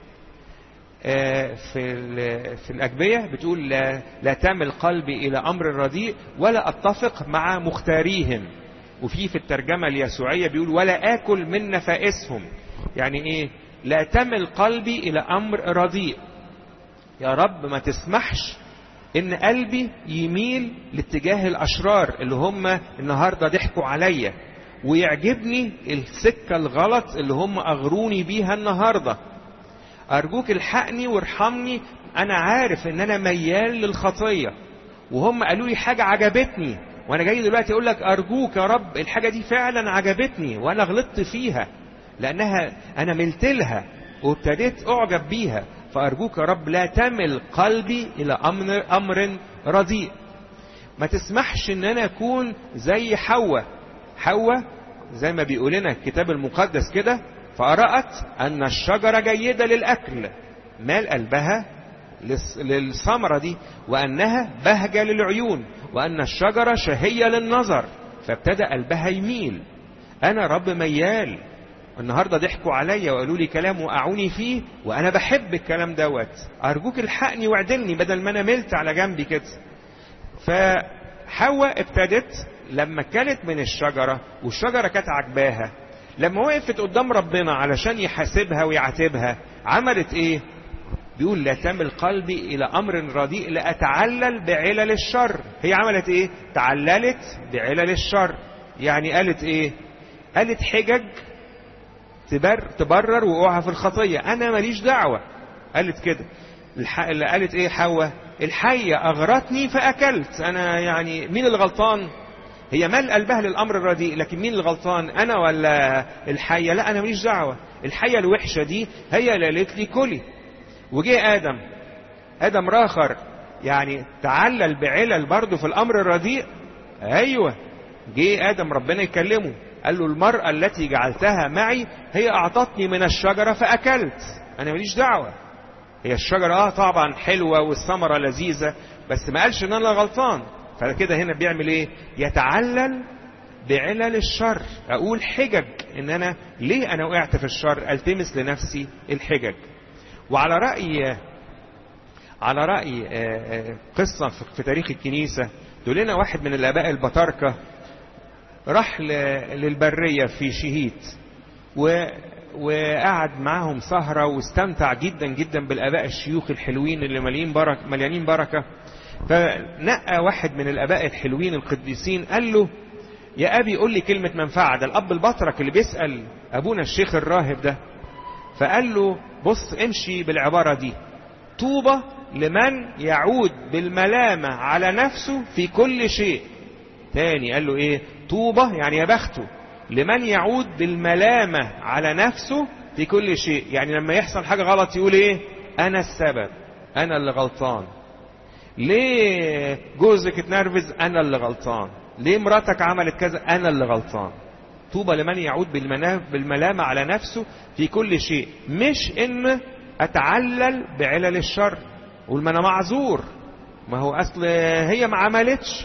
في في الأجبية بتقول لا, لا تمل قلبي إلى أمر رديء ولا أتفق مع مختاريهم وفي في الترجمة اليسوعية بيقول ولا آكل من نفائسهم يعني إيه لا تمل قلبي إلى أمر رديء يا رب ما تسمحش إن قلبي يميل لاتجاه الأشرار اللي هم النهاردة ضحكوا عليا ويعجبني السكة الغلط اللي هم أغروني بيها النهاردة أرجوك الحقني وارحمني أنا عارف إن أنا ميال للخطية وهم قالوا لي حاجة عجبتني وأنا جاي دلوقتي أقول لك أرجوك يا رب الحاجة دي فعلا عجبتني وأنا غلطت فيها لأنها أنا ملت لها وابتديت أعجب بيها فأرجوك يا رب لا تمل قلبي إلى أمر, أمر رديء ما تسمحش إن أنا أكون زي حواء حواء زي ما بيقول لنا الكتاب المقدس كده فرأت أن الشجرة جيدة للأكل مال قلبها للثمرة دي وأنها بهجة للعيون وأن الشجرة شهية للنظر فابتدأ قلبها يميل أنا رب ميال النهاردة ضحكوا عليا وقالوا لي كلام وقعوني فيه وأنا بحب الكلام دوت أرجوك الحقني واعدلني بدل ما أنا ملت على جنبي كده فحواء ابتدت لما كانت من الشجرة والشجرة كانت عجباها لما وقفت قدام ربنا علشان يحاسبها ويعاتبها عملت ايه بيقول لا تمل قلبي الى امر رديء لاتعلل بعلل الشر هي عملت ايه تعللت بعلل الشر يعني قالت ايه قالت حجج تبر تبرر وقوعها في الخطيه انا ماليش دعوه قالت كده الح... اللي قالت ايه حواء الحيه اغرتني فاكلت انا يعني مين الغلطان هي مال قلبها للامر الرديء لكن مين الغلطان انا ولا الحيه لا انا ماليش دعوه الحيه الوحشه دي هي اللي قالت لي كلي وجه ادم ادم راخر يعني تعلل بعلل برضه في الامر الرديء ايوه جه ادم ربنا يكلمه قال له المراه التي جعلتها معي هي اعطتني من الشجره فاكلت انا ماليش دعوه هي الشجره اه طبعا حلوه والثمره لذيذه بس ما قالش ان انا غلطان فكده هنا بيعمل ايه يتعلل بعلل الشر اقول حجج ان انا ليه انا وقعت في الشر التمس لنفسي الحجج وعلى راي على راي قصه في تاريخ الكنيسه تقول لنا واحد من الاباء البطاركه راح للبريه في شهيت و وقعد معاهم سهرة واستمتع جدا جدا بالآباء الشيوخ الحلوين اللي مليانين بركة, مليانين بركة فنقى واحد من الآباء الحلوين القديسين قال له يا أبي قول لي كلمة منفعة ده الأب البطرك اللي بيسأل أبونا الشيخ الراهب ده فقال له بص امشي بالعبارة دي طوبى لمن يعود بالملامة على نفسه في كل شيء تاني قال له ايه طوبى يعني يا بخته لمن يعود بالملامة على نفسه في كل شيء يعني لما يحصل حاجة غلط يقول ايه انا السبب انا اللي غلطان ليه جوزك اتنرفز انا اللي غلطان ليه مراتك عملت كذا انا اللي غلطان طوبى لمن يعود بالملامة على نفسه في كل شيء مش ان اتعلل بعلل الشر قول ما انا معذور ما هو اصل هي ما عملتش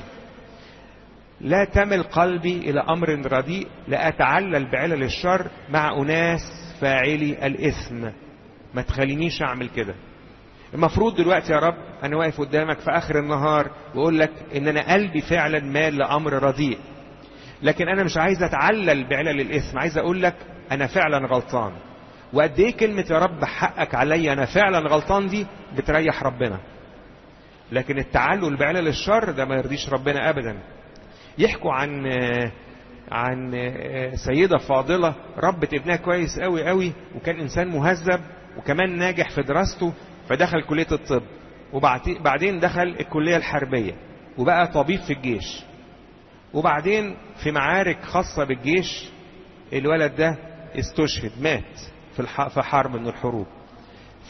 لا تمل قلبي إلى أمر رديء لأتعلل بعلل الشر مع أناس فاعلي الإثم ما تخلينيش أعمل كده المفروض دلوقتي يا رب أنا واقف قدامك في آخر النهار وأقول لك إن أنا قلبي فعلا مال لأمر رديء لكن أنا مش عايز أتعلل بعلل الإثم عايز أقول لك أنا فعلا غلطان وقد إيه كلمة يا رب حقك عليا أنا فعلا غلطان دي بتريح ربنا لكن التعلل بعلل الشر ده ما يرضيش ربنا أبدا يحكوا عن عن سيدة فاضلة ربت ابنها كويس قوي قوي وكان إنسان مهذب وكمان ناجح في دراسته فدخل كلية الطب وبعدين دخل الكلية الحربية وبقى طبيب في الجيش وبعدين في معارك خاصة بالجيش الولد ده استشهد مات في في حرب من الحروب ف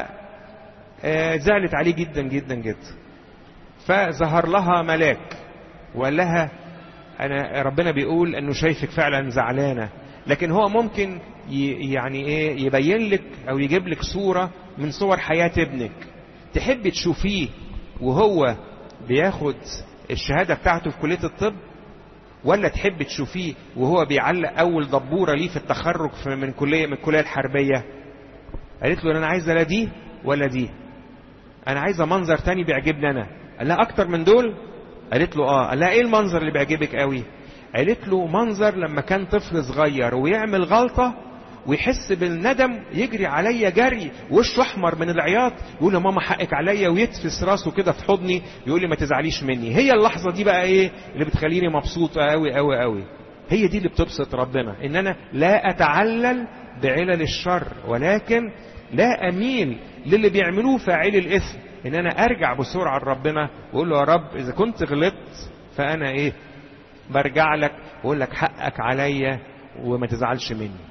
زعلت عليه جدا جدا جدا فظهر لها ملاك وقال لها انا ربنا بيقول انه شايفك فعلا زعلانه لكن هو ممكن يعني ايه يبين لك او يجيب لك صوره من صور حياه ابنك تحب تشوفيه وهو بياخد الشهاده بتاعته في كليه الطب ولا تحب تشوفيه وهو بيعلق اول دبوره ليه في التخرج من كليه من الكليه الحربيه قالت له انا عايزه لا دي ولا دي انا عايزه منظر تاني بيعجبني انا قال لها اكتر من دول قالت له اه قال لها ايه المنظر اللي بيعجبك قوي قالت له منظر لما كان طفل صغير ويعمل غلطة ويحس بالندم يجري عليا جري وشه احمر من العياط يقول له ماما حقك عليا ويتفس راسه كده في حضني يقول لي ما تزعليش مني هي اللحظة دي بقى ايه اللي بتخليني مبسوطة قوي قوي قوي هي دي اللي بتبسط ربنا ان انا لا اتعلل بعلل الشر ولكن لا اميل للي بيعملوه فاعلي الاثم ان انا ارجع بسرعه لربنا واقول له يا رب اذا كنت غلطت فانا ايه برجع لك واقول لك حقك عليا وما تزعلش مني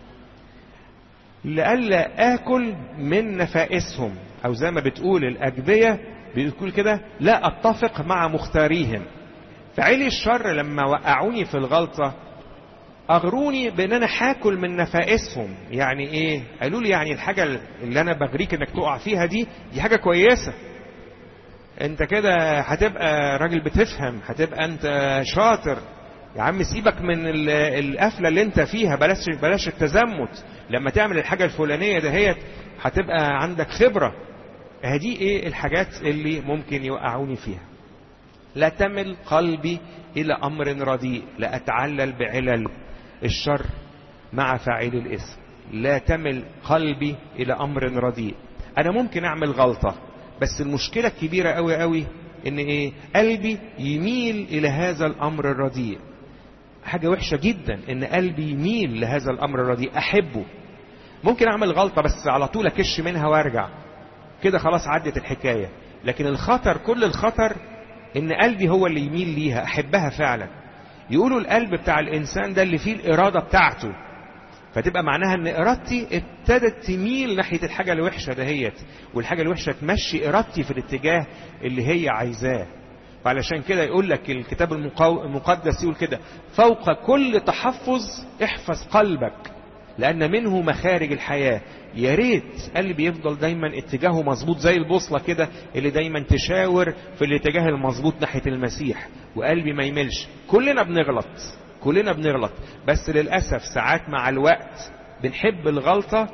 لئلا اكل من نفائسهم او زي ما بتقول الاجبيه بتقول كده لا اتفق مع مختاريهم فعلي الشر لما وقعوني في الغلطه اغروني بان انا هاكل من نفائسهم يعني ايه قالوا لي يعني الحاجه اللي انا بغريك انك تقع فيها دي دي حاجه كويسه انت كده هتبقى راجل بتفهم هتبقى انت شاطر يا عم سيبك من القفله اللي انت فيها بلاش بلاش التزمت لما تعمل الحاجه الفلانيه دهيت هتبقى عندك خبره هدي ايه الحاجات اللي ممكن يوقعوني فيها لا تمل قلبي الى امر رديء لا اتعلل بعلل الشر مع فاعل الاثم لا تمل قلبي الى امر رديء انا ممكن اعمل غلطة بس المشكلة الكبيرة قوي قوي ان ايه قلبي يميل الى هذا الامر الرديء حاجة وحشة جدا ان قلبي يميل لهذا الامر الرديء احبه ممكن اعمل غلطة بس على طول اكش منها وارجع كده خلاص عدت الحكاية لكن الخطر كل الخطر ان قلبي هو اللي يميل ليها احبها فعلا يقولوا القلب بتاع الانسان ده اللي فيه الارادة بتاعته فتبقى معناها ان ارادتي ابتدت تميل ناحية الحاجة الوحشة دهيت والحاجة الوحشة تمشي ارادتي في الاتجاه اللي هي عايزاه فعلشان كده يقول لك الكتاب المقدس يقول كده فوق كل تحفظ احفظ قلبك لأن منه مخارج الحياة يا ريت قلبي يفضل دايما اتجاهه مظبوط زي البوصلة كده اللي دايما تشاور في الاتجاه المظبوط ناحية المسيح وقلبي ما يملش كلنا بنغلط كلنا بنغلط بس للأسف ساعات مع الوقت بنحب الغلطة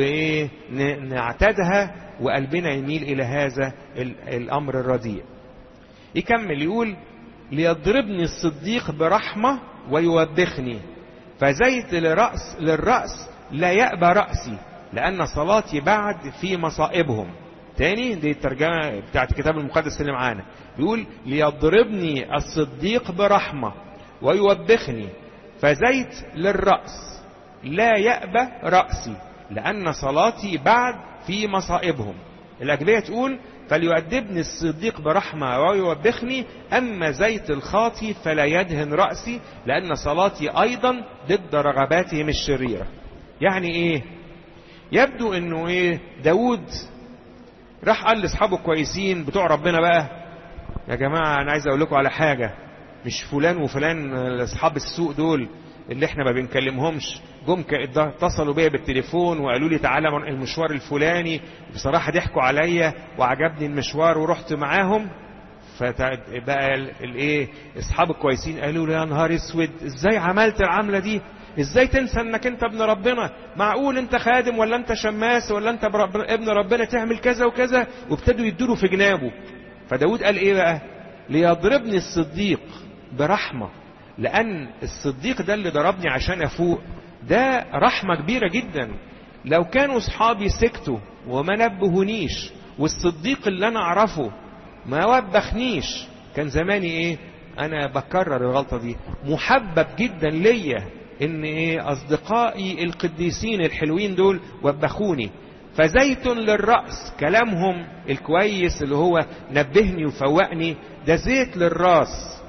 ونعتادها وقلبنا يميل إلى هذا الأمر الرديء يكمل يقول ليضربني الصديق برحمة ويوبخني فزيت للرأس, للرأس لا يأبى رأسي لأن صلاتي بعد في مصائبهم تاني دي الترجمة بتاعت الكتاب المقدس اللي معانا يقول ليضربني الصديق برحمة ويوبخني فزيت للرأس لا يأبى رأسي لأن صلاتي بعد في مصائبهم الأجبية تقول فليؤدبني الصديق برحمة ويوبخني أما زيت الخاطي فلا يدهن رأسي لأن صلاتي أيضا ضد رغباتهم الشريرة يعني إيه يبدو أنه إيه داود راح قال لأصحابه كويسين بتوع ربنا بقى يا جماعة أنا عايز أقول لكم على حاجة مش فلان وفلان أصحاب السوق دول اللي احنا ما بنكلمهمش جم اتصلوا بيا بالتليفون وقالوا لي تعالى المشوار الفلاني بصراحة ضحكوا عليا وعجبني المشوار ورحت معاهم فبقى الايه اصحاب الكويسين قالوا لي يا نهار اسود ازاي عملت العملة دي ازاي تنسى انك انت ابن ربنا معقول انت خادم ولا انت شماس ولا انت ابن ربنا تعمل كذا وكذا وابتدوا يدوا في جنابه فداود قال ايه بقى ليضربني الصديق برحمه لأن الصديق ده اللي ضربني عشان أفوق ده رحمة كبيرة جدا لو كانوا صحابي سكتوا وما نبهونيش والصديق اللي أنا أعرفه ما وبخنيش كان زماني إيه أنا بكرر الغلطة دي محبب جدا ليا إن إيه أصدقائي القديسين الحلوين دول وبخوني فزيت للرأس كلامهم الكويس اللي هو نبهني وفوقني ده زيت للراس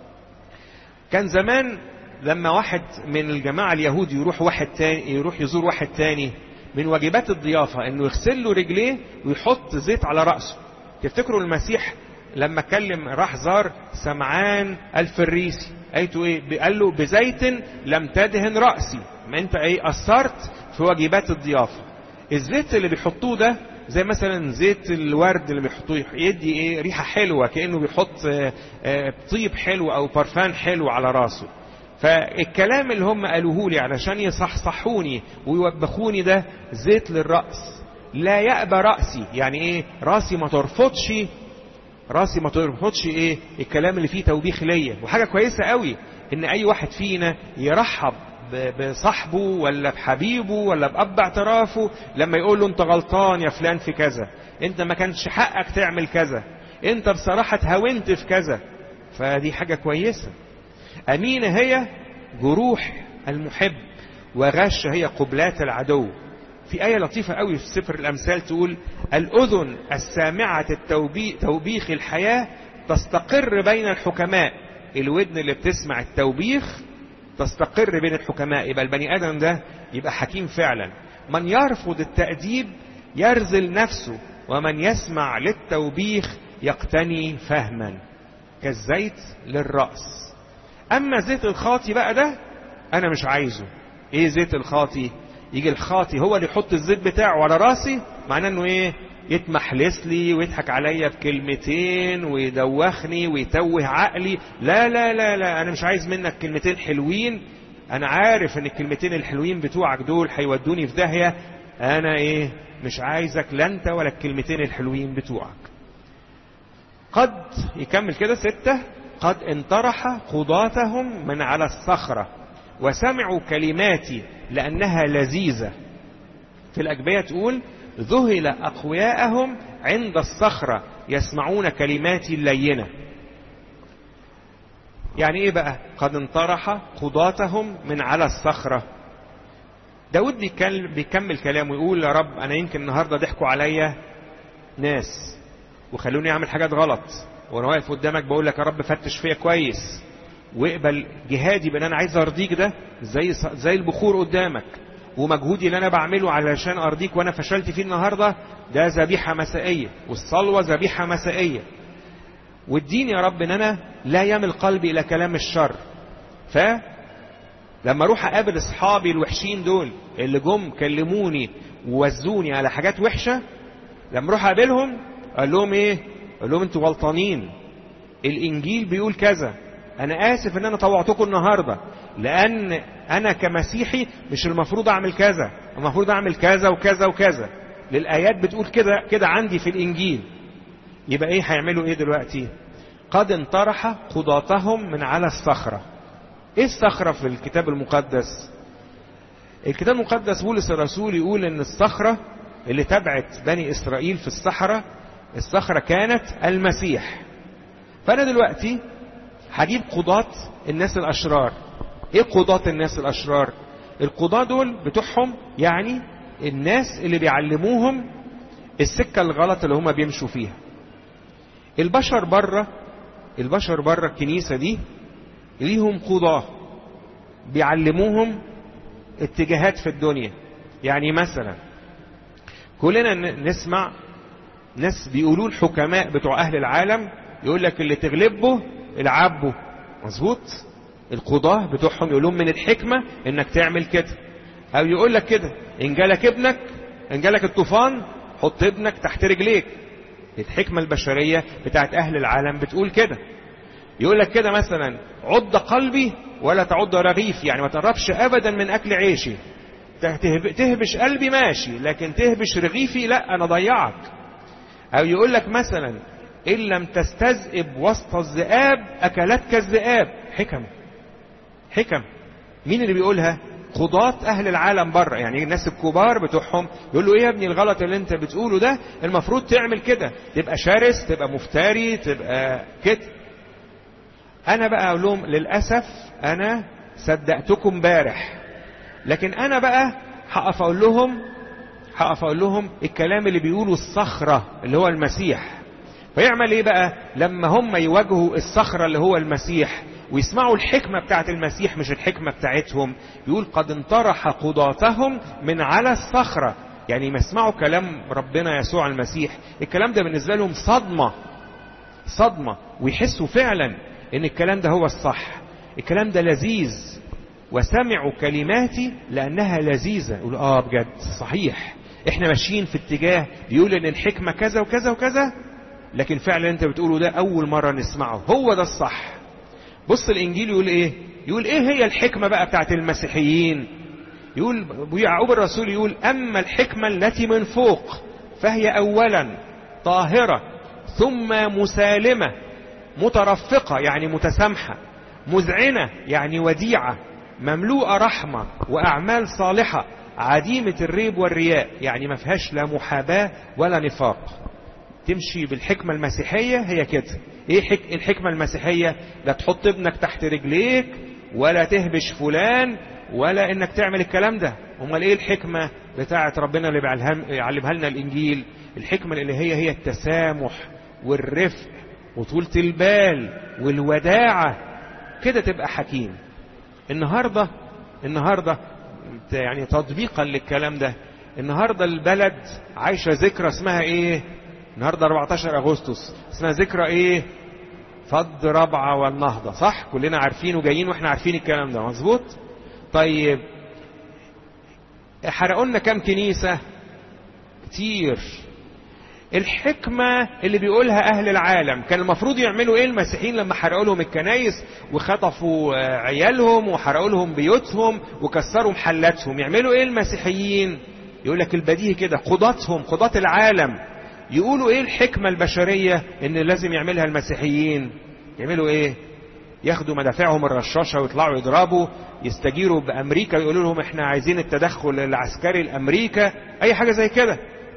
كان زمان لما واحد من الجماعة اليهود يروح واحد تاني يروح يزور واحد تاني من واجبات الضيافة انه يغسل له رجليه ويحط زيت على رأسه تفتكروا المسيح لما كلم راح زار سمعان الفريسي قالته ايه قال له بزيت لم تدهن رأسي ما انت ايه اثرت في واجبات الضيافة الزيت اللي بيحطوه ده زي مثلا زيت الورد اللي بيحطوه يدي ايه ريحة حلوة كأنه بيحط طيب حلو او برفان حلو على راسه فالكلام اللي هم قالوه لي علشان يصحصحوني ويوبخوني ده زيت للرأس لا يأبى رأسي يعني ايه راسي ما ترفضش راسي ما ترفضش ايه الكلام اللي فيه توبيخ ليا وحاجة كويسة قوي ان اي واحد فينا يرحب بصاحبه ولا بحبيبه ولا بأب اعترافه لما يقول له انت غلطان يا فلان في كذا انت ما كانش حقك تعمل كذا انت بصراحة تهاونت في كذا فدي حاجة كويسة أمينة هي جروح المحب وغش هي قبلات العدو في آية لطيفة قوي في سفر الأمثال تقول الأذن السامعة توبيخ الحياة تستقر بين الحكماء الودن اللي بتسمع التوبيخ تستقر بين الحكماء يبقى البني آدم ده يبقى حكيم فعلا من يرفض التأديب يرزل نفسه ومن يسمع للتوبيخ يقتني فهما كالزيت للرأس أما زيت الخاطي بقى ده أنا مش عايزه إيه زيت الخاطي يجي الخاطي هو اللي يحط الزيت بتاعه على راسي معناه انه ايه يتمحلس لي ويضحك عليا بكلمتين ويدوخني ويتوه عقلي لا لا لا لا انا مش عايز منك كلمتين حلوين انا عارف ان الكلمتين الحلوين بتوعك دول هيودوني في داهيه انا ايه مش عايزك لا انت ولا الكلمتين الحلوين بتوعك قد يكمل كده ستة قد انطرح قضاتهم من على الصخرة وسمعوا كلماتي لأنها لذيذة في الأجبية تقول ذهل أقوياءهم عند الصخرة يسمعون كلماتي اللينة يعني ايه بقى قد انطرح قضاتهم من على الصخرة داود بيكمل كلامه يقول يا رب انا يمكن النهاردة ضحكوا عليا ناس وخلوني اعمل حاجات غلط وانا واقف قدامك بقول لك يا رب فتش فيا كويس واقبل جهادي بان انا عايز ارضيك ده زي زي البخور قدامك ومجهودي اللي انا بعمله علشان ارضيك وانا فشلت فيه النهارده ده ذبيحه مسائيه والصلوه ذبيحه مسائيه واديني يا رب ان انا لا يمل قلبي الى كلام الشر ف لما اروح اقابل اصحابي الوحشين دول اللي جم كلموني ووزوني على حاجات وحشه لما اروح اقابلهم اقول لهم ايه اقول لهم انتوا غلطانين الانجيل بيقول كذا انا اسف ان انا طوعتكم النهارده لان انا كمسيحي مش المفروض اعمل كذا المفروض اعمل كذا وكذا وكذا للايات بتقول كده كده عندي في الانجيل يبقى ايه هيعملوا ايه دلوقتي قد انطرح قضاتهم من على الصخره ايه الصخره في الكتاب المقدس الكتاب المقدس بولس الرسول يقول ان الصخره اللي تبعت بني اسرائيل في الصحراء الصخره كانت المسيح فانا دلوقتي هجيب قضاة الناس الاشرار ايه قضاة الناس الاشرار القضاة دول بتوعهم يعني الناس اللي بيعلموهم السكة الغلط اللي هم بيمشوا فيها البشر بره البشر بره الكنيسة دي ليهم قضاة بيعلموهم اتجاهات في الدنيا يعني مثلا كلنا نسمع ناس بيقولوا الحكماء بتوع اهل العالم يقول لك اللي تغلبه العبه مظبوط القضاة بتوعهم يقول لهم من الحكمة انك تعمل كده او يقول لك كده ان جالك ابنك ان جالك الطوفان حط ابنك تحت رجليك الحكمة البشرية بتاعت اهل العالم بتقول كده يقول لك كده مثلا عض قلبي ولا تعض رغيف يعني ما تقربش ابدا من اكل عيشي تهبش قلبي ماشي لكن تهبش رغيفي لا انا ضيعك او يقول لك مثلا ان لم تستذئب وسط الذئاب اكلتك الذئاب حكم حكم مين اللي بيقولها قضاة اهل العالم بره يعني الناس الكبار بتوعهم يقول له ايه يا ابني الغلط اللي انت بتقوله ده المفروض تعمل كده تبقى شرس تبقى مفتري تبقى كده انا بقى اقول لهم للاسف انا صدقتكم بارح لكن انا بقى هقف اقول لهم هقف اقول لهم الكلام اللي بيقوله الصخره اللي هو المسيح فيعمل ايه بقى لما هم يواجهوا الصخره اللي هو المسيح ويسمعوا الحكمه بتاعت المسيح مش الحكمه بتاعتهم يقول قد انطرح قضاتهم من على الصخره يعني ما يسمعوا كلام ربنا يسوع المسيح الكلام ده بالنسبه لهم صدمه صدمه ويحسوا فعلا ان الكلام ده هو الصح الكلام ده لذيذ وسمعوا كلماتي لانها لذيذه يقول اه بجد صحيح احنا ماشيين في اتجاه بيقول ان الحكمه كذا وكذا وكذا لكن فعلا انت بتقوله ده اول مره نسمعه هو ده الصح بص الانجيل يقول ايه يقول ايه هي الحكمه بقى بتاعت المسيحيين يقول يعقوب الرسول يقول اما الحكمه التي من فوق فهي اولا طاهره ثم مسالمه مترفقه يعني متسامحه مذعنه يعني وديعه مملوءه رحمه واعمال صالحه عديمه الريب والرياء يعني ما فيهاش لا محاباه ولا نفاق تمشي بالحكمة المسيحية هي كده ايه حك... الحكمة المسيحية لا تحط ابنك تحت رجليك ولا تهبش فلان ولا انك تعمل الكلام ده امال ايه الحكمة بتاعة ربنا اللي بيعلمها لنا الانجيل الحكمة اللي هي هي التسامح والرفق وطولة البال والوداعة كده تبقى حكيم النهاردة النهاردة يعني تطبيقا للكلام ده النهاردة البلد عايشة ذكرى اسمها ايه النهارده 14 اغسطس اسمها ذكرى ايه فض ربعة والنهضة صح كلنا عارفين وجايين واحنا عارفين الكلام ده مظبوط طيب حرقوا لنا كام كنيسة كتير الحكمة اللي بيقولها أهل العالم كان المفروض يعملوا إيه المسيحيين لما حرقوا لهم الكنايس وخطفوا عيالهم وحرقوا لهم بيوتهم وكسروا محلاتهم يعملوا إيه المسيحيين يقول لك البديهي كده قضاتهم قضاة العالم يقولوا ايه الحكمة البشرية ان لازم يعملها المسيحيين يعملوا ايه ياخدوا مدافعهم الرشاشة ويطلعوا يضربوا يستجيروا بامريكا ويقولوا لهم احنا عايزين التدخل العسكري الامريكا اي حاجة زي كده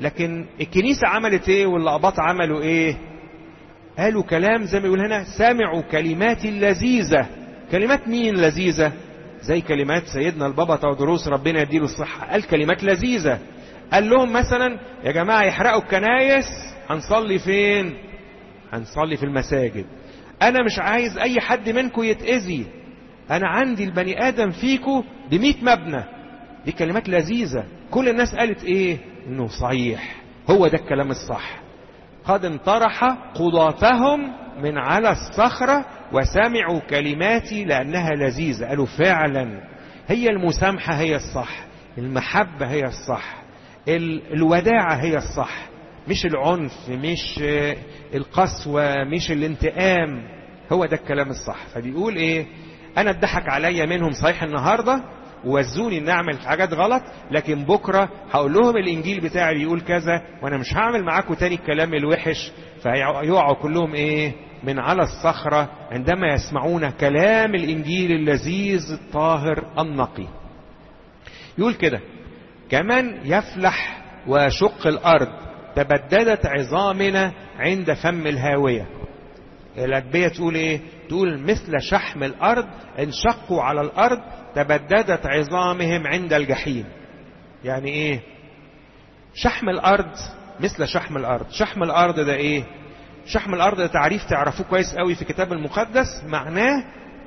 لكن الكنيسة عملت ايه واللقباط عملوا ايه قالوا كلام زي ما يقول هنا سمعوا كلمات لذيذة كلمات مين لذيذة زي كلمات سيدنا البابا تودروس ربنا يديله الصحة قال كلمات لذيذة قال لهم مثلا يا جماعة يحرقوا الكنايس هنصلي فين هنصلي في المساجد انا مش عايز اي حد منكم يتأذي انا عندي البني ادم فيكم بمئة مبنى دي كلمات لذيذة كل الناس قالت ايه انه صحيح هو ده الكلام الصح قد انطرح قضاتهم من على الصخرة وسمعوا كلماتي لأنها لذيذة قالوا فعلا هي المسامحة هي الصح المحبة هي الصح الوداعة هي الصح مش العنف مش القسوة مش الانتقام هو ده الكلام الصح فبيقول ايه انا اتضحك عليا منهم صحيح النهاردة ووزوني ان اعمل حاجات غلط لكن بكرة هقول لهم الانجيل بتاعي بيقول كذا وانا مش هعمل معاكم تاني الكلام الوحش فيقعوا كلهم ايه من على الصخرة عندما يسمعون كلام الانجيل اللذيذ الطاهر النقي يقول كده كمان يفلح وشق الارض تبددت عظامنا عند فم الهاوية الأجبية تقول ايه تقول مثل شحم الارض انشقوا على الارض تبددت عظامهم عند الجحيم يعني ايه شحم الارض مثل شحم الارض شحم الارض ده ايه شحم الارض ده تعريف تعرفوه كويس قوي في الكتاب المقدس معناه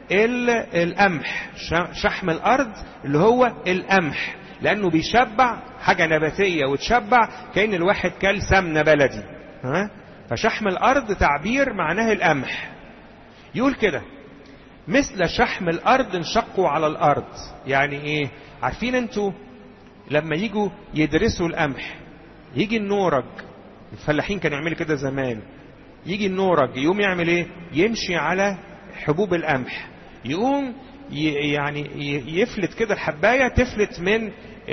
القمح شحم الارض اللي هو القمح لانه بيشبع حاجة نباتية وتشبع كأن الواحد كل سمنة بلدي ها فشحم الارض تعبير معناه القمح يقول كده مثل شحم الارض انشقوا على الارض يعني ايه عارفين انتوا لما يجوا يدرسوا القمح يجي النورج الفلاحين كانوا يعملوا كده زمان يجي النورج يقوم يعمل ايه يمشي على حبوب القمح يقوم يعني يفلت كده الحباية تفلت من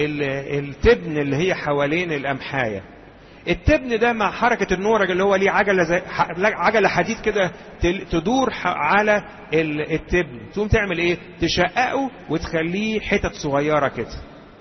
التبن اللي هي حوالين القمحاية التبن ده مع حركة النورج اللي هو ليه عجلة زي عجلة حديد كده تدور على التبن تقوم تعمل ايه تشققه وتخليه حتت صغيرة كده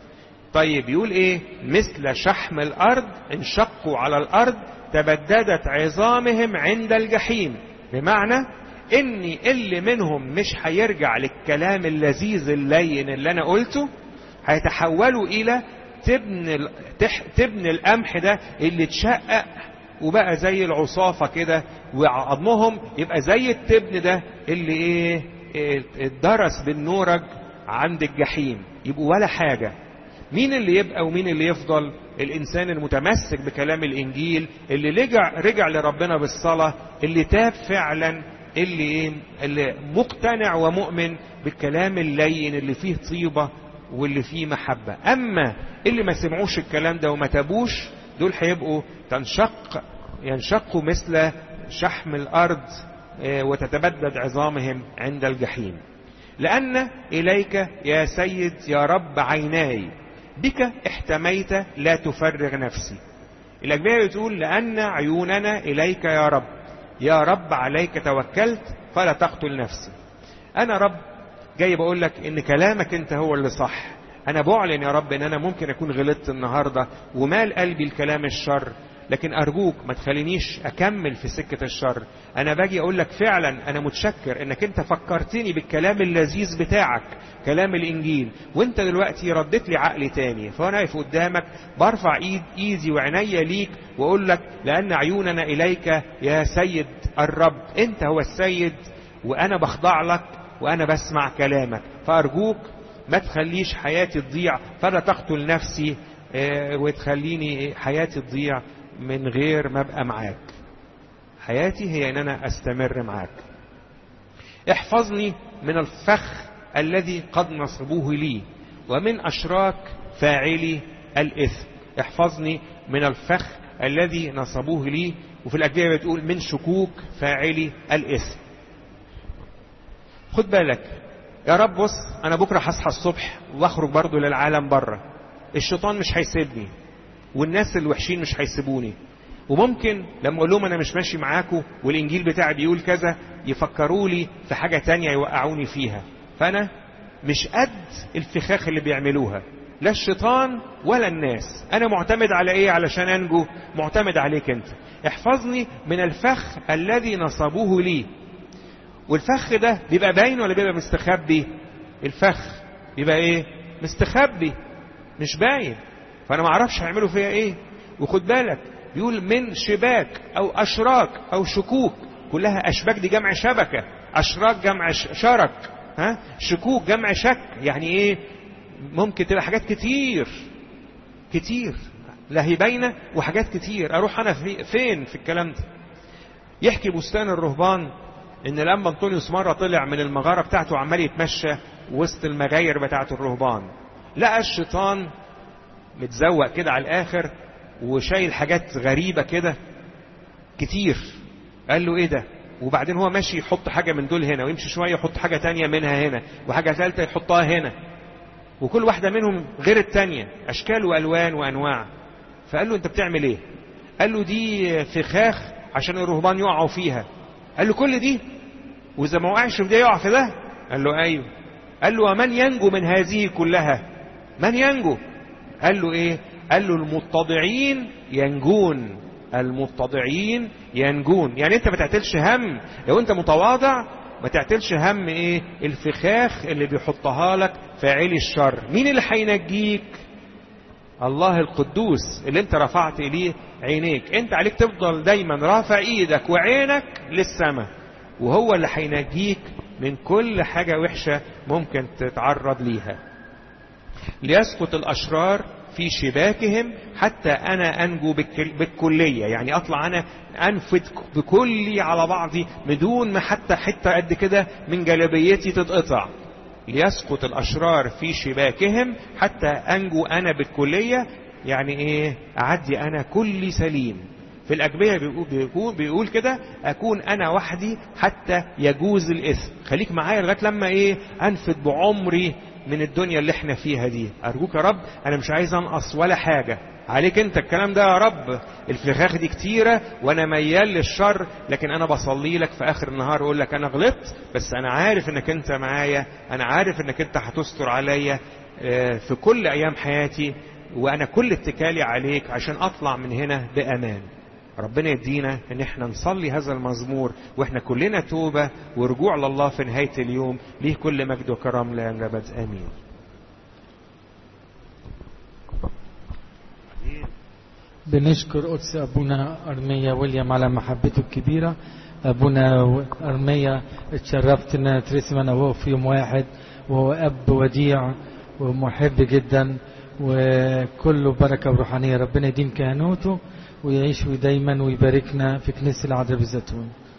طيب يقول ايه مثل شحم الارض انشقوا على الارض تبددت عظامهم عند الجحيم بمعنى ان اللي منهم مش هيرجع للكلام اللذيذ اللين اللي انا قلته هيتحولوا الى تبن تبن القمح ده اللي اتشقق وبقى زي العصافة كده وعظمهم يبقى زي التبن ده اللي ايه اتدرس بالنورج عند الجحيم يبقوا ولا حاجة مين اللي يبقى ومين اللي يفضل الانسان المتمسك بكلام الانجيل اللي رجع رجع لربنا بالصلاة اللي تاب فعلا اللي ايه اللي مقتنع ومؤمن بالكلام اللين اللي فيه طيبة واللي فيه محبة اما اللي ما سمعوش الكلام ده وما تابوش دول هيبقوا تنشق ينشقوا مثل شحم الارض وتتبدد عظامهم عند الجحيم لان اليك يا سيد يا رب عيناي بك احتميت لا تفرغ نفسي الاجبيه بتقول لان عيوننا اليك يا رب يا رب عليك توكلت فلا تقتل نفسي انا رب جاي بقول لك ان كلامك انت هو اللي صح انا بعلن يا رب ان انا ممكن اكون غلطت النهاردة ومال قلبي الكلام الشر لكن ارجوك ما تخلينيش اكمل في سكة الشر انا باجي اقول لك فعلا انا متشكر انك انت فكرتني بالكلام اللذيذ بتاعك كلام الانجيل وانت دلوقتي رديت لي عقلي تاني فانا واقف قدامك برفع ايد ايدي وعينيا ليك واقول لك لان عيوننا اليك يا سيد الرب انت هو السيد وانا بخضع لك وانا بسمع كلامك فارجوك ما تخليش حياتي تضيع فلا تقتل نفسي وتخليني حياتي تضيع من غير ما ابقى معاك حياتي هي ان انا استمر معاك احفظني من الفخ الذي قد نصبوه لي ومن اشراك فاعلي الاثم احفظني من الفخ الذي نصبوه لي وفي الاجبيه بتقول من شكوك فاعلي الاثم خد بالك يا رب بص انا بكره هصحى الصبح واخرج برضو للعالم بره الشيطان مش هيسيبني والناس الوحشين مش هيسيبوني وممكن لما اقول لهم انا مش ماشي معاكم والانجيل بتاعي بيقول كذا يفكروا لي في حاجه تانية يوقعوني فيها فانا مش قد الفخاخ اللي بيعملوها لا الشيطان ولا الناس انا معتمد على ايه علشان انجو معتمد عليك انت احفظني من الفخ الذي نصبوه لي والفخ ده بيبقى باين ولا بيبقى مستخبي الفخ بيبقى ايه مستخبي مش باين فانا ما اعرفش هيعملوا فيها ايه وخد بالك بيقول من شباك او اشراك او شكوك كلها اشباك دي جمع شبكه اشراك جمع شرك ها شكوك جمع شك يعني ايه ممكن تبقى حاجات كتير كتير لا هي باينه وحاجات كتير اروح انا في فين في الكلام ده يحكي بستان الرهبان ان لما انطونيوس مره طلع من المغاره بتاعته وعمال يتمشى وسط المغاير بتاعه الرهبان لقى الشيطان متزوق كده على الاخر وشايل حاجات غريبه كده كتير قال له ايه ده وبعدين هو ماشي يحط حاجة من دول هنا ويمشي شوية يحط حاجة تانية منها هنا وحاجة ثالثة يحطها هنا وكل واحدة منهم غير التانية أشكال وألوان وأنواع فقال له أنت بتعمل إيه قال له دي فخاخ عشان الرهبان يقعوا فيها قال له كل دي وإذا ما وقعش في ده يقع في ده قال له أيوه قال له ومن ينجو من هذه كلها من ينجو قال له إيه قال له المتضعين ينجون المتضعين ينجون يعني انت ما تعتلش هم لو انت متواضع ما تعتلش هم ايه الفخاخ اللي بيحطها لك فاعلي الشر مين اللي هينجيك الله القدوس اللي انت رفعت اليه عينيك انت عليك تفضل دايما رافع ايدك وعينك للسماء وهو اللي هينجيك من كل حاجة وحشة ممكن تتعرض ليها ليسقط الأشرار في شباكهم حتى أنا أنجو بالكلية يعني أطلع أنا أنفد بكلي على بعضي بدون ما حتى حتة قد كده من جلبيتي تتقطع ليسقط الأشرار في شباكهم حتى أنجو أنا بالكلية يعني إيه أعدي أنا كلي سليم في الأجبية بيقول, بيقول, بيقول كده أكون أنا وحدي حتى يجوز الإثم خليك معايا لغاية لما إيه أنفد بعمري من الدنيا اللي احنا فيها دي أرجوك يا رب أنا مش عايز أنقص ولا حاجة عليك انت الكلام ده يا رب الفخاخ دي كتيرة وانا ميال للشر لكن انا بصلي لك في اخر النهار اقول لك انا غلطت بس انا عارف انك انت معايا انا عارف انك انت هتستر عليا في كل ايام حياتي وانا كل اتكالي عليك عشان اطلع من هنا بامان ربنا يدينا ان احنا نصلي هذا المزمور واحنا كلنا توبة ورجوع لله في نهاية اليوم ليه كل مجد وكرم لا ينجبد امين بنشكر قدس أبونا أرميا ويليام على محبته الكبيرة أبونا أرميا اتشرفت إن أترسم أنا وهو في يوم واحد وهو أب وديع ومحب جدا وكله بركة وروحانية ربنا يديم كهنوته ويعيش دايما ويباركنا في كنيسة العذراء بالزيتون